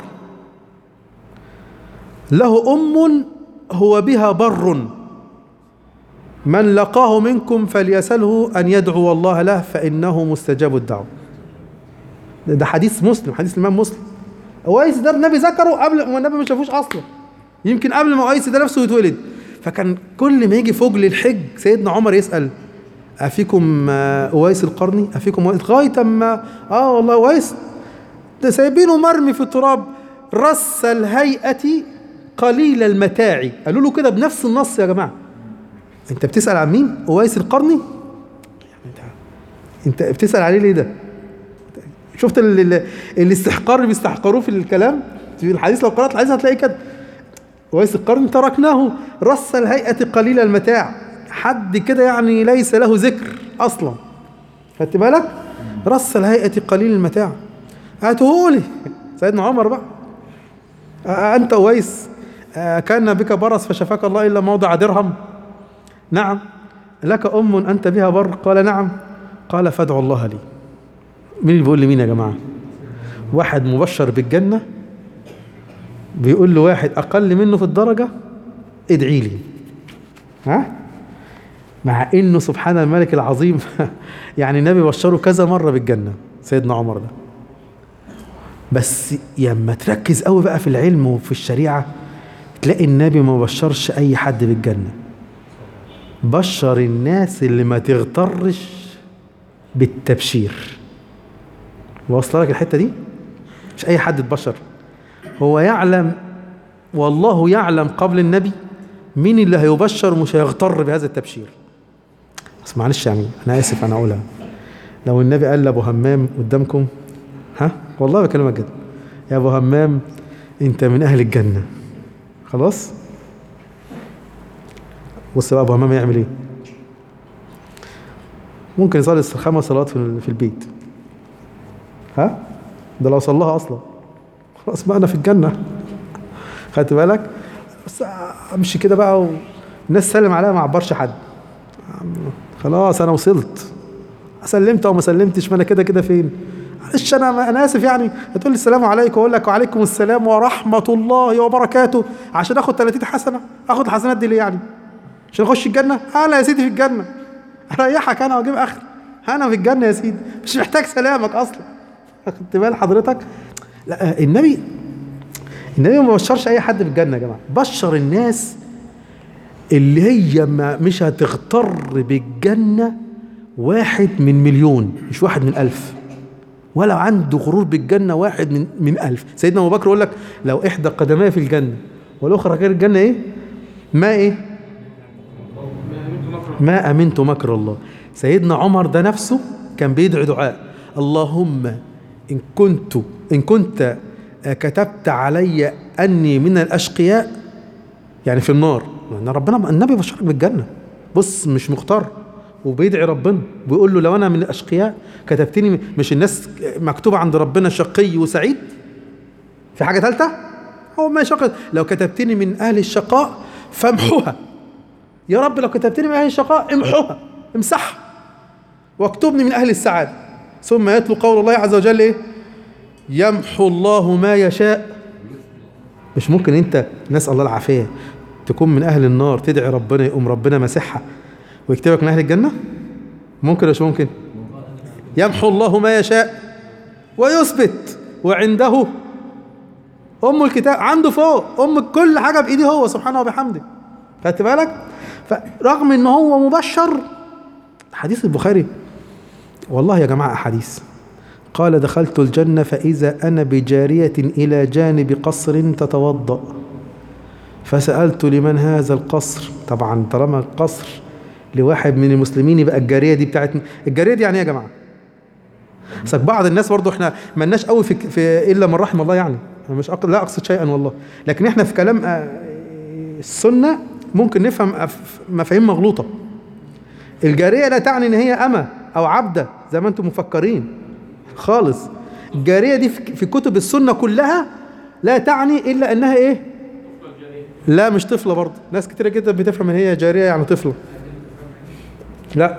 له ام هو بها بر من لقاه منكم فليسأله أن يدعو الله له فإنه مستجاب الدعوة ده ده حديث مسلم حديث الإمام مسلم أويس ده النبي ذكره قبل ما النبي ما شافوش أصلا يمكن قبل ما أويس ده نفسه يتولد فكان كل ما يجي فوق للحج سيدنا عمر يسأل أفيكم آه، أويس القرني أفيكم أويس لغاية أما آه والله أويس ده سايبينه مرمي في التراب رس الهيئة قليل المتاع قالوا له كده بنفس النص يا جماعه انت بتسال عن مين اويس القرني انت انت بتسال عليه ليه ده شفت ال... ال... الاستحقار اللي بيستحقروه في الكلام في الحديث لو قرات الحديث هتلاقي كده اويس القرن تركناه رص الهيئه قليل المتاع حد كده يعني ليس له ذكر اصلا خدت بالك رص الهيئه قليل المتاع هاتهولي سيدنا عمر بقى أ- أنت أويس أ- كان بك برص فشفاك الله إلا موضع درهم نعم لك أم أنت بها بر قال نعم قال فادعوا الله لي مين اللي بيقول لمين يا جماعة واحد مبشر بالجنة بيقول له واحد أقل منه في الدرجة ادعي لي ها مع انه سبحان الملك العظيم يعني النبي بشره كذا مره بالجنه سيدنا عمر ده بس لما تركز قوي بقى في العلم وفي الشريعه تلاقي النبي ما بشرش اي حد بالجنه بشر الناس اللي ما تغترش بالتبشير واصله لك الحته دي مش اي حد اتبشر هو يعلم والله يعلم قبل النبي مين اللي هيبشر مش هيغتر بهذا التبشير بس معلش يعني انا اسف انا اقولها لو النبي قال لابو همام قدامكم ها والله بكلمك كده يا ابو همام انت من اهل الجنه خلاص بص بقى ابو همام يعمل ايه ممكن يصلي الخمس صلوات في في البيت ها ده لو صلاها اصلا خلاص بقى انا في الجنه خدت بالك بس امشي كده بقى والناس سلم عليها ما عبرش حد خلاص انا وصلت سلمت او ما سلمتش ما انا كده كده فين معلش انا انا اسف يعني هتقول لي السلام عليكم اقول لك وعليكم السلام ورحمه الله وبركاته عشان اخد 30 حسنه اخد الحسنات دي ليه يعني عشان اخش الجنه انا يا سيدي في الجنه اريحك انا واجيب اخر انا في الجنه يا سيدي مش محتاج سلامك اصلا خدت بال حضرتك لا النبي النبي ما بشرش اي حد بالجنه يا جماعه بشر الناس اللي هي ما مش هتغتر بالجنه واحد من مليون مش واحد من ألف ولا عنده غرور بالجنة واحد من من ألف سيدنا أبو بكر يقول لك لو إحدى قدماي في الجنة والأخرى غير الجنة إيه ما إيه ما أمنت مكر الله سيدنا عمر ده نفسه كان بيدعي دعاء اللهم إن كنت إن كنت كتبت علي أني من الأشقياء يعني في النار لأن ربنا النبي بشرك بالجنة بص مش مختار وبيدعي ربنا بيقول له لو انا من الاشقياء كتبتني مش الناس مكتوب عند ربنا شقي وسعيد في حاجه ثالثه هو ما شقي لو كتبتني من اهل الشقاء فامحوها يا رب لو كتبتني من اهل الشقاء امحوها امسحها واكتبني من اهل السعاده ثم يتلو قول الله عز وجل ايه يمحو الله ما يشاء مش ممكن انت نسال الله العافيه تكون من اهل النار تدعي ربنا يقوم ربنا مسحها ويكتبك من اهل الجنه ممكن ولا مش ممكن يمحو الله ما يشاء ويثبت وعنده ام الكتاب عنده فوق ام كل حاجه بايديه هو سبحانه وبحمده خدت بالك فرغم ان هو مبشر حديث البخاري والله يا جماعه احاديث قال دخلت الجنه فاذا انا بجاريه الى جانب قصر تتوضا فسالت لمن هذا القصر طبعا طالما القصر لواحد من المسلمين يبقى الجاريه دي بتاعت الجاريه دي يعني ايه يا جماعه؟ بس بعض الناس برضو احنا مالناش قوي في, في الا من رحم الله يعني انا مش أق... لا اقصد شيئا والله لكن احنا في كلام آه، السنه ممكن نفهم أف- مفاهيم مغلوطه الجاريه لا تعني ان هي اما او عبده زي ما انتم مفكرين خالص الجاريه دي في في كتب السنه كلها لا تعني الا انها ايه لا مش طفله برضه ناس كتيره جدا بتفهم ان هي جاريه يعني طفله لا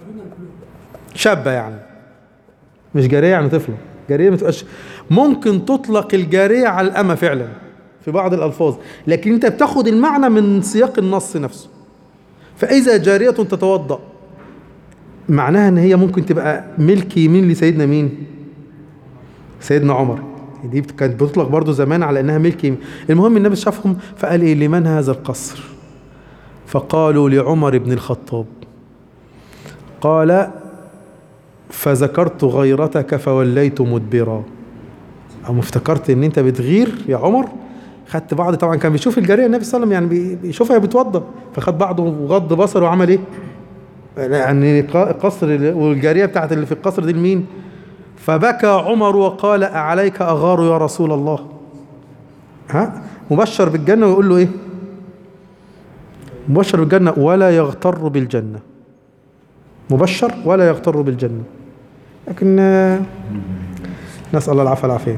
شابة يعني مش جارية يعني طفلة جارية ما تبقاش ممكن تطلق الجارية على الأمة فعلا في بعض الألفاظ لكن أنت بتاخد المعنى من سياق النص نفسه فإذا جارية تتوضأ معناها إن هي ممكن تبقى ملك يمين لسيدنا مين؟ سيدنا عمر دي كانت بتطلق برضه زمان على إنها ملك يمين المهم النبي شافهم فقال إيه لمن هذا القصر؟ فقالوا لعمر بن الخطاب قال فذكرت غيرتك فوليت مدبرا أو افتكرت ان انت بتغير يا عمر خدت بعض طبعا كان بيشوف الجاريه النبي صلى الله عليه وسلم يعني بي- بيشوفها بتوضى فخد بعضه وغض بصره وعمل ايه؟ يعني ق- قصر ال- والجاريه بتاعت اللي في القصر دي لمين؟ فبكى عمر وقال أعليك أغار يا رسول الله ها مبشر بالجنة ويقول له إيه مبشر بالجنة ولا يغتر بالجنة مبشر ولا يغتر بالجنة لكن آه، نسأل الله العفو والعافية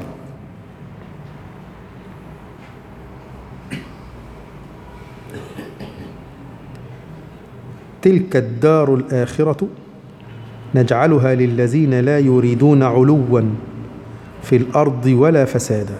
تلك الدار الآخرة نجعلها للذين لا يريدون علوا في الأرض ولا فسادا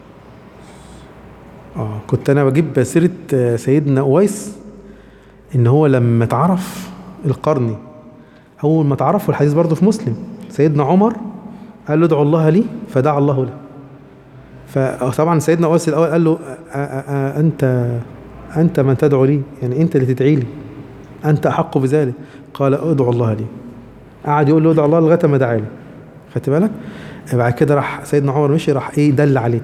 آه كنت أنا بجيب سيرة آه، سيدنا أويس إن هو لما اتعرف القرني أول ما اتعرف والحديث برضه في مسلم سيدنا عمر قال له ادعو الله لي فدعا الله له فطبعا سيدنا أويس الأول قال له أ- أ- أ- أنت أنت من تدعو لي يعني أنت اللي تدعي لي أنت أحق بذلك قال ادعو الله لي قعد يقول له ادعو الله لغايه ما دعا له خدت بالك بعد كده راح سيدنا عمر مشي راح ايه دل عليه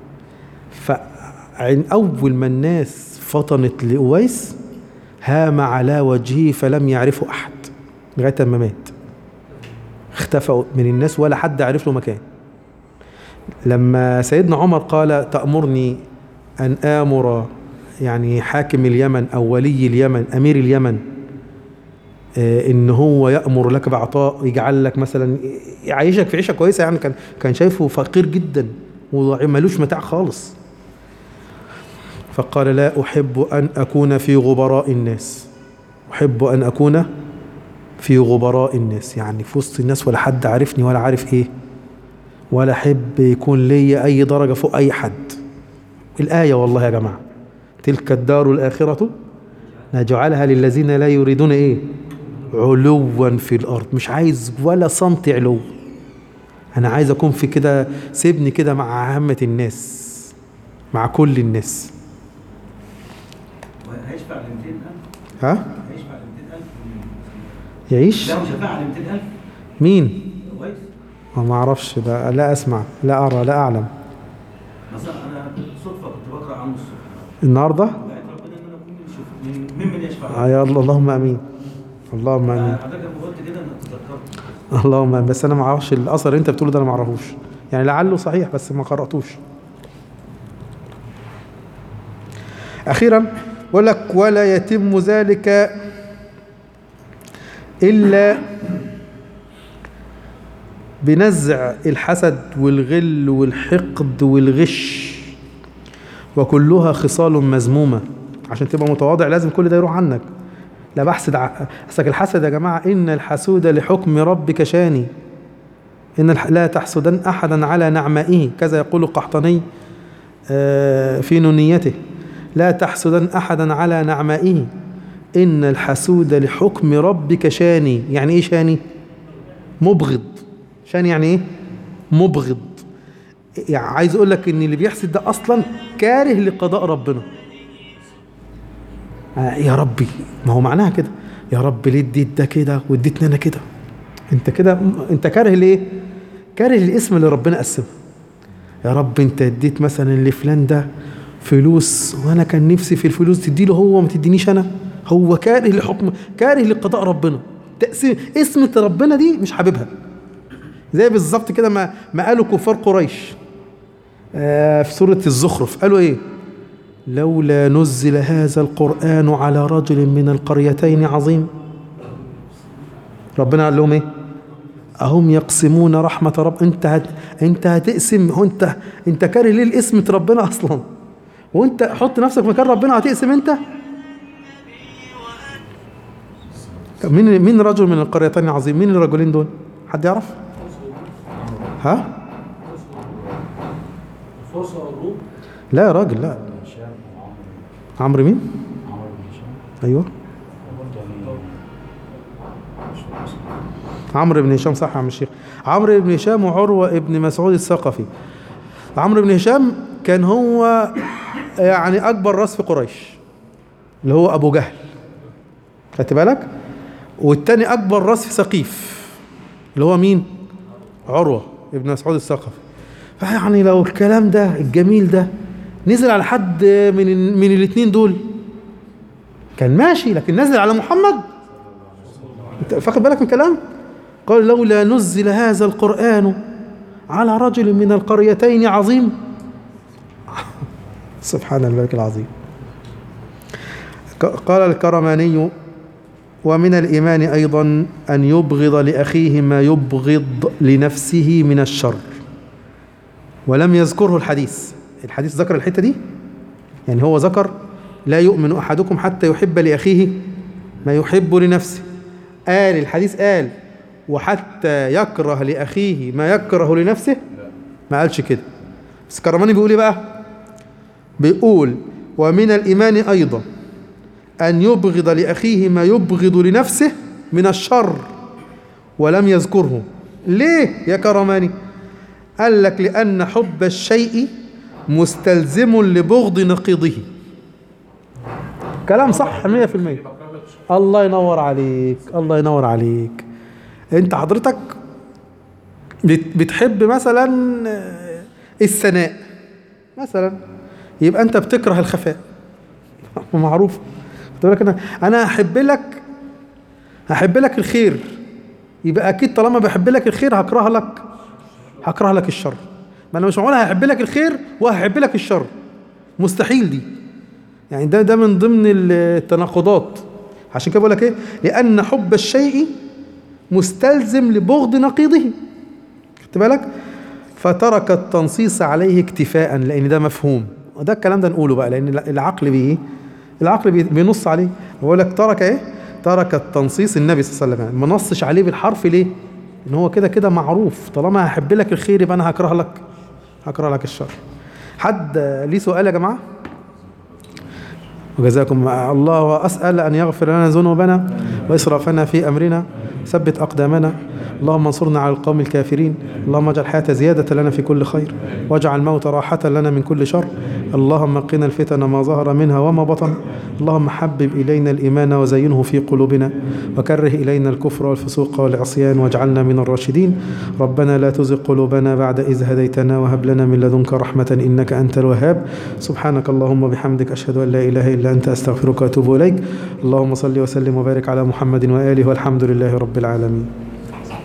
فعن اول ما الناس فطنت لاويس هام على وجهه فلم يعرفه احد لغايه ما مات اختفى من الناس ولا حد عرف له مكان لما سيدنا عمر قال تأمرني أن آمر يعني حاكم اليمن أو ولي اليمن أمير اليمن آه، ان هو يامر لك بعطاء يجعل لك مثلا يعيشك في عيشه كويسه يعني كان كان شايفه فقير جدا ومالوش متاع خالص فقال لا احب ان اكون في غبراء الناس أحب أن أكون في غبراء الناس يعني في وسط الناس ولا حد عارفني ولا عارف إيه ولا أحب يكون لي أي درجة فوق أي حد الآية والله يا جماعة تلك الدار الآخرة نجعلها للذين لا يريدون إيه علوا في الأرض مش عايز ولا سنتي علو أنا عايز أكون في كده سيبني كده مع عامة الناس مع كل الناس هيشفع ل 200000 ها هيشفع ل 200000 يعيش لهم شفاعة ل 200000 مين كويس ما اعرفش ده لا اسمع لا ارى لا اعلم مثلا انا صدفه كنت بقرا عنه الصبح النهارده دعيت ربنا ان انا اكون من شوف من ممن يشفع آه يا الله اللهم امين اللهم امين حضرتك لما قلت كده انا تذكرت اللهم امين بس انا ما اعرفش الاثر اللي انت بتقوله ده انا ما اعرفوش يعني لعله صحيح بس ما قراتوش اخيرا بقول لك ولا يتم ذلك الا بنزع الحسد والغل والحقد والغش وكلها خصال مذمومه عشان تبقى متواضع لازم كل ده يروح عنك لا بحسد ع- اصلك الحسد يا جماعه ان الحسود لحكم ربك شاني ان الح- لا تحسدن احدا على نعمائه كذا يقول القحطاني آه، في نونيته لا تحسدن احدا على نعمائه ان الحسود لحكم ربك شاني يعني ايه شاني مبغض شاني يعني ايه مبغض يعني عايز اقول لك ان اللي بيحسد ده اصلا كاره لقضاء ربنا آه يا ربي ما هو معناها كده يا رب ليه اديت ده كده واديتني انا كده انت كده انت كاره ليه كاره الاسم اللي ربنا قسمه يا رب انت اديت مثلا لفلان ده فلوس وانا كان نفسي في الفلوس تديله هو وما تدينيش انا هو كاره لحكم كاره لقضاء ربنا تقسيم اسمة ربنا دي مش حاببها زي بالظبط كده ما ما قالوا كفار قريش آه في سورة الزخرف قالوا ايه لولا نزل هذا القرآن على رجل من القريتين عظيم ربنا قال لهم ايه أهم يقسمون رحمة رب أنت هت... أنت هتقسم هو أنت أنت كاره ليه الاسم ربنا أصلا وأنت حط نفسك مكان ربنا هتقسم أنت طب مين مين رجل من القريتين عظيم مين الرجلين دول حد يعرف ها الفرصه والروم لا يا راجل لا هشام وعمرو عمرو مين عمرو بن هشام ايوه وبرضه يعني مش فاكر اسمه. عمرو بن هشام صح يا عم الشيخ عمرو بن هشام وعروة ابن مسعود الثقفي عمرو بن هشام كان هو يعني أكبر راس في قريش اللي هو أبو جهل خدت بالك والتاني أكبر راس في سقيف اللي هو مين عروة ابن مسعود الثقفي فيعني لو الكلام ده الجميل ده نزل على حد من من الاثنين دول كان ماشي لكن نزل على محمد انت فاخد بالك من الكلام قال لولا نزل هذا القرآن على رجل من القريتين عظيم سبحان الملك العظيم ق- قال الكرماني ومن الإيمان أيضا أن يبغض لأخيه ما يبغض لنفسه من الشر ولم يذكره الحديث الحديث ذكر الحتة دي يعني هو ذكر لا يؤمن أحدكم حتى يحب لأخيه ما يحب لنفسه قال الحديث قال وحتى يكره لأخيه ما يكره لنفسه ما قالش كده بس كرماني بيقول ايه بقى بيقول ومن الإيمان أيضا أن يبغض لأخيه ما يبغض لنفسه من الشر ولم يذكره ليه يا كرماني قال لك لأن حب الشيء مستلزم لبغض نقيضه كلام صح 100% الله ينور عليك الله ينور عليك انت حضرتك بت- بتحب مثلا آه، الثناء مثلا يبقى انت بتكره الخفاء معروف قلت لك انا انا احب لك هحب لك الخير يبقى اكيد طالما بحب لك الخير هكره لك هكره لك الشر ما انا مش معقول هحب لك الخير وهحب لك الشر مستحيل دي يعني ده ده من ضمن التناقضات عشان كده بقول لك ايه لان حب الشيء مستلزم لبغض نقيضه خدت بالك فترك التنصيص عليه اكتفاء لان ده مفهوم وده الكلام ده نقوله بقى لان العقل بيه العقل بي- بينص عليه بقول لك ترك ايه ترك التنصيص النبي صلى الله عليه وسلم يعني ما نصش عليه بالحرف ليه ان هو كده كده معروف طالما هحب لك الخير يبقى انا هكره لك هكره لك الشر حد ليه سؤال يا جماعه وجزاكم الله وأسأل أن يغفر لنا ذنوبنا وإسرافنا في أمرنا ثبت أقدامنا اللهم انصرنا على القوم الكافرين اللهم اجعل الحياة زيادة لنا في كل خير واجعل الموت راحة لنا من كل شر اللهم قنا الفتن ما ظهر منها وما بطن اللهم حبب إلينا الإيمان وزينه في قلوبنا وكره إلينا الكفر والفسوق والعصيان واجعلنا من الراشدين ربنا لا تزغ قلوبنا بعد إذ هديتنا وهب لنا من لدنك رحمة إنك أنت الوهاب سبحانك اللهم وبحمدك أشهد أن لا إله إلا أنت أستغفرك وأتوب إليك اللهم صل وسلم وبارك على محمد وآله والحمد لله رب العالمين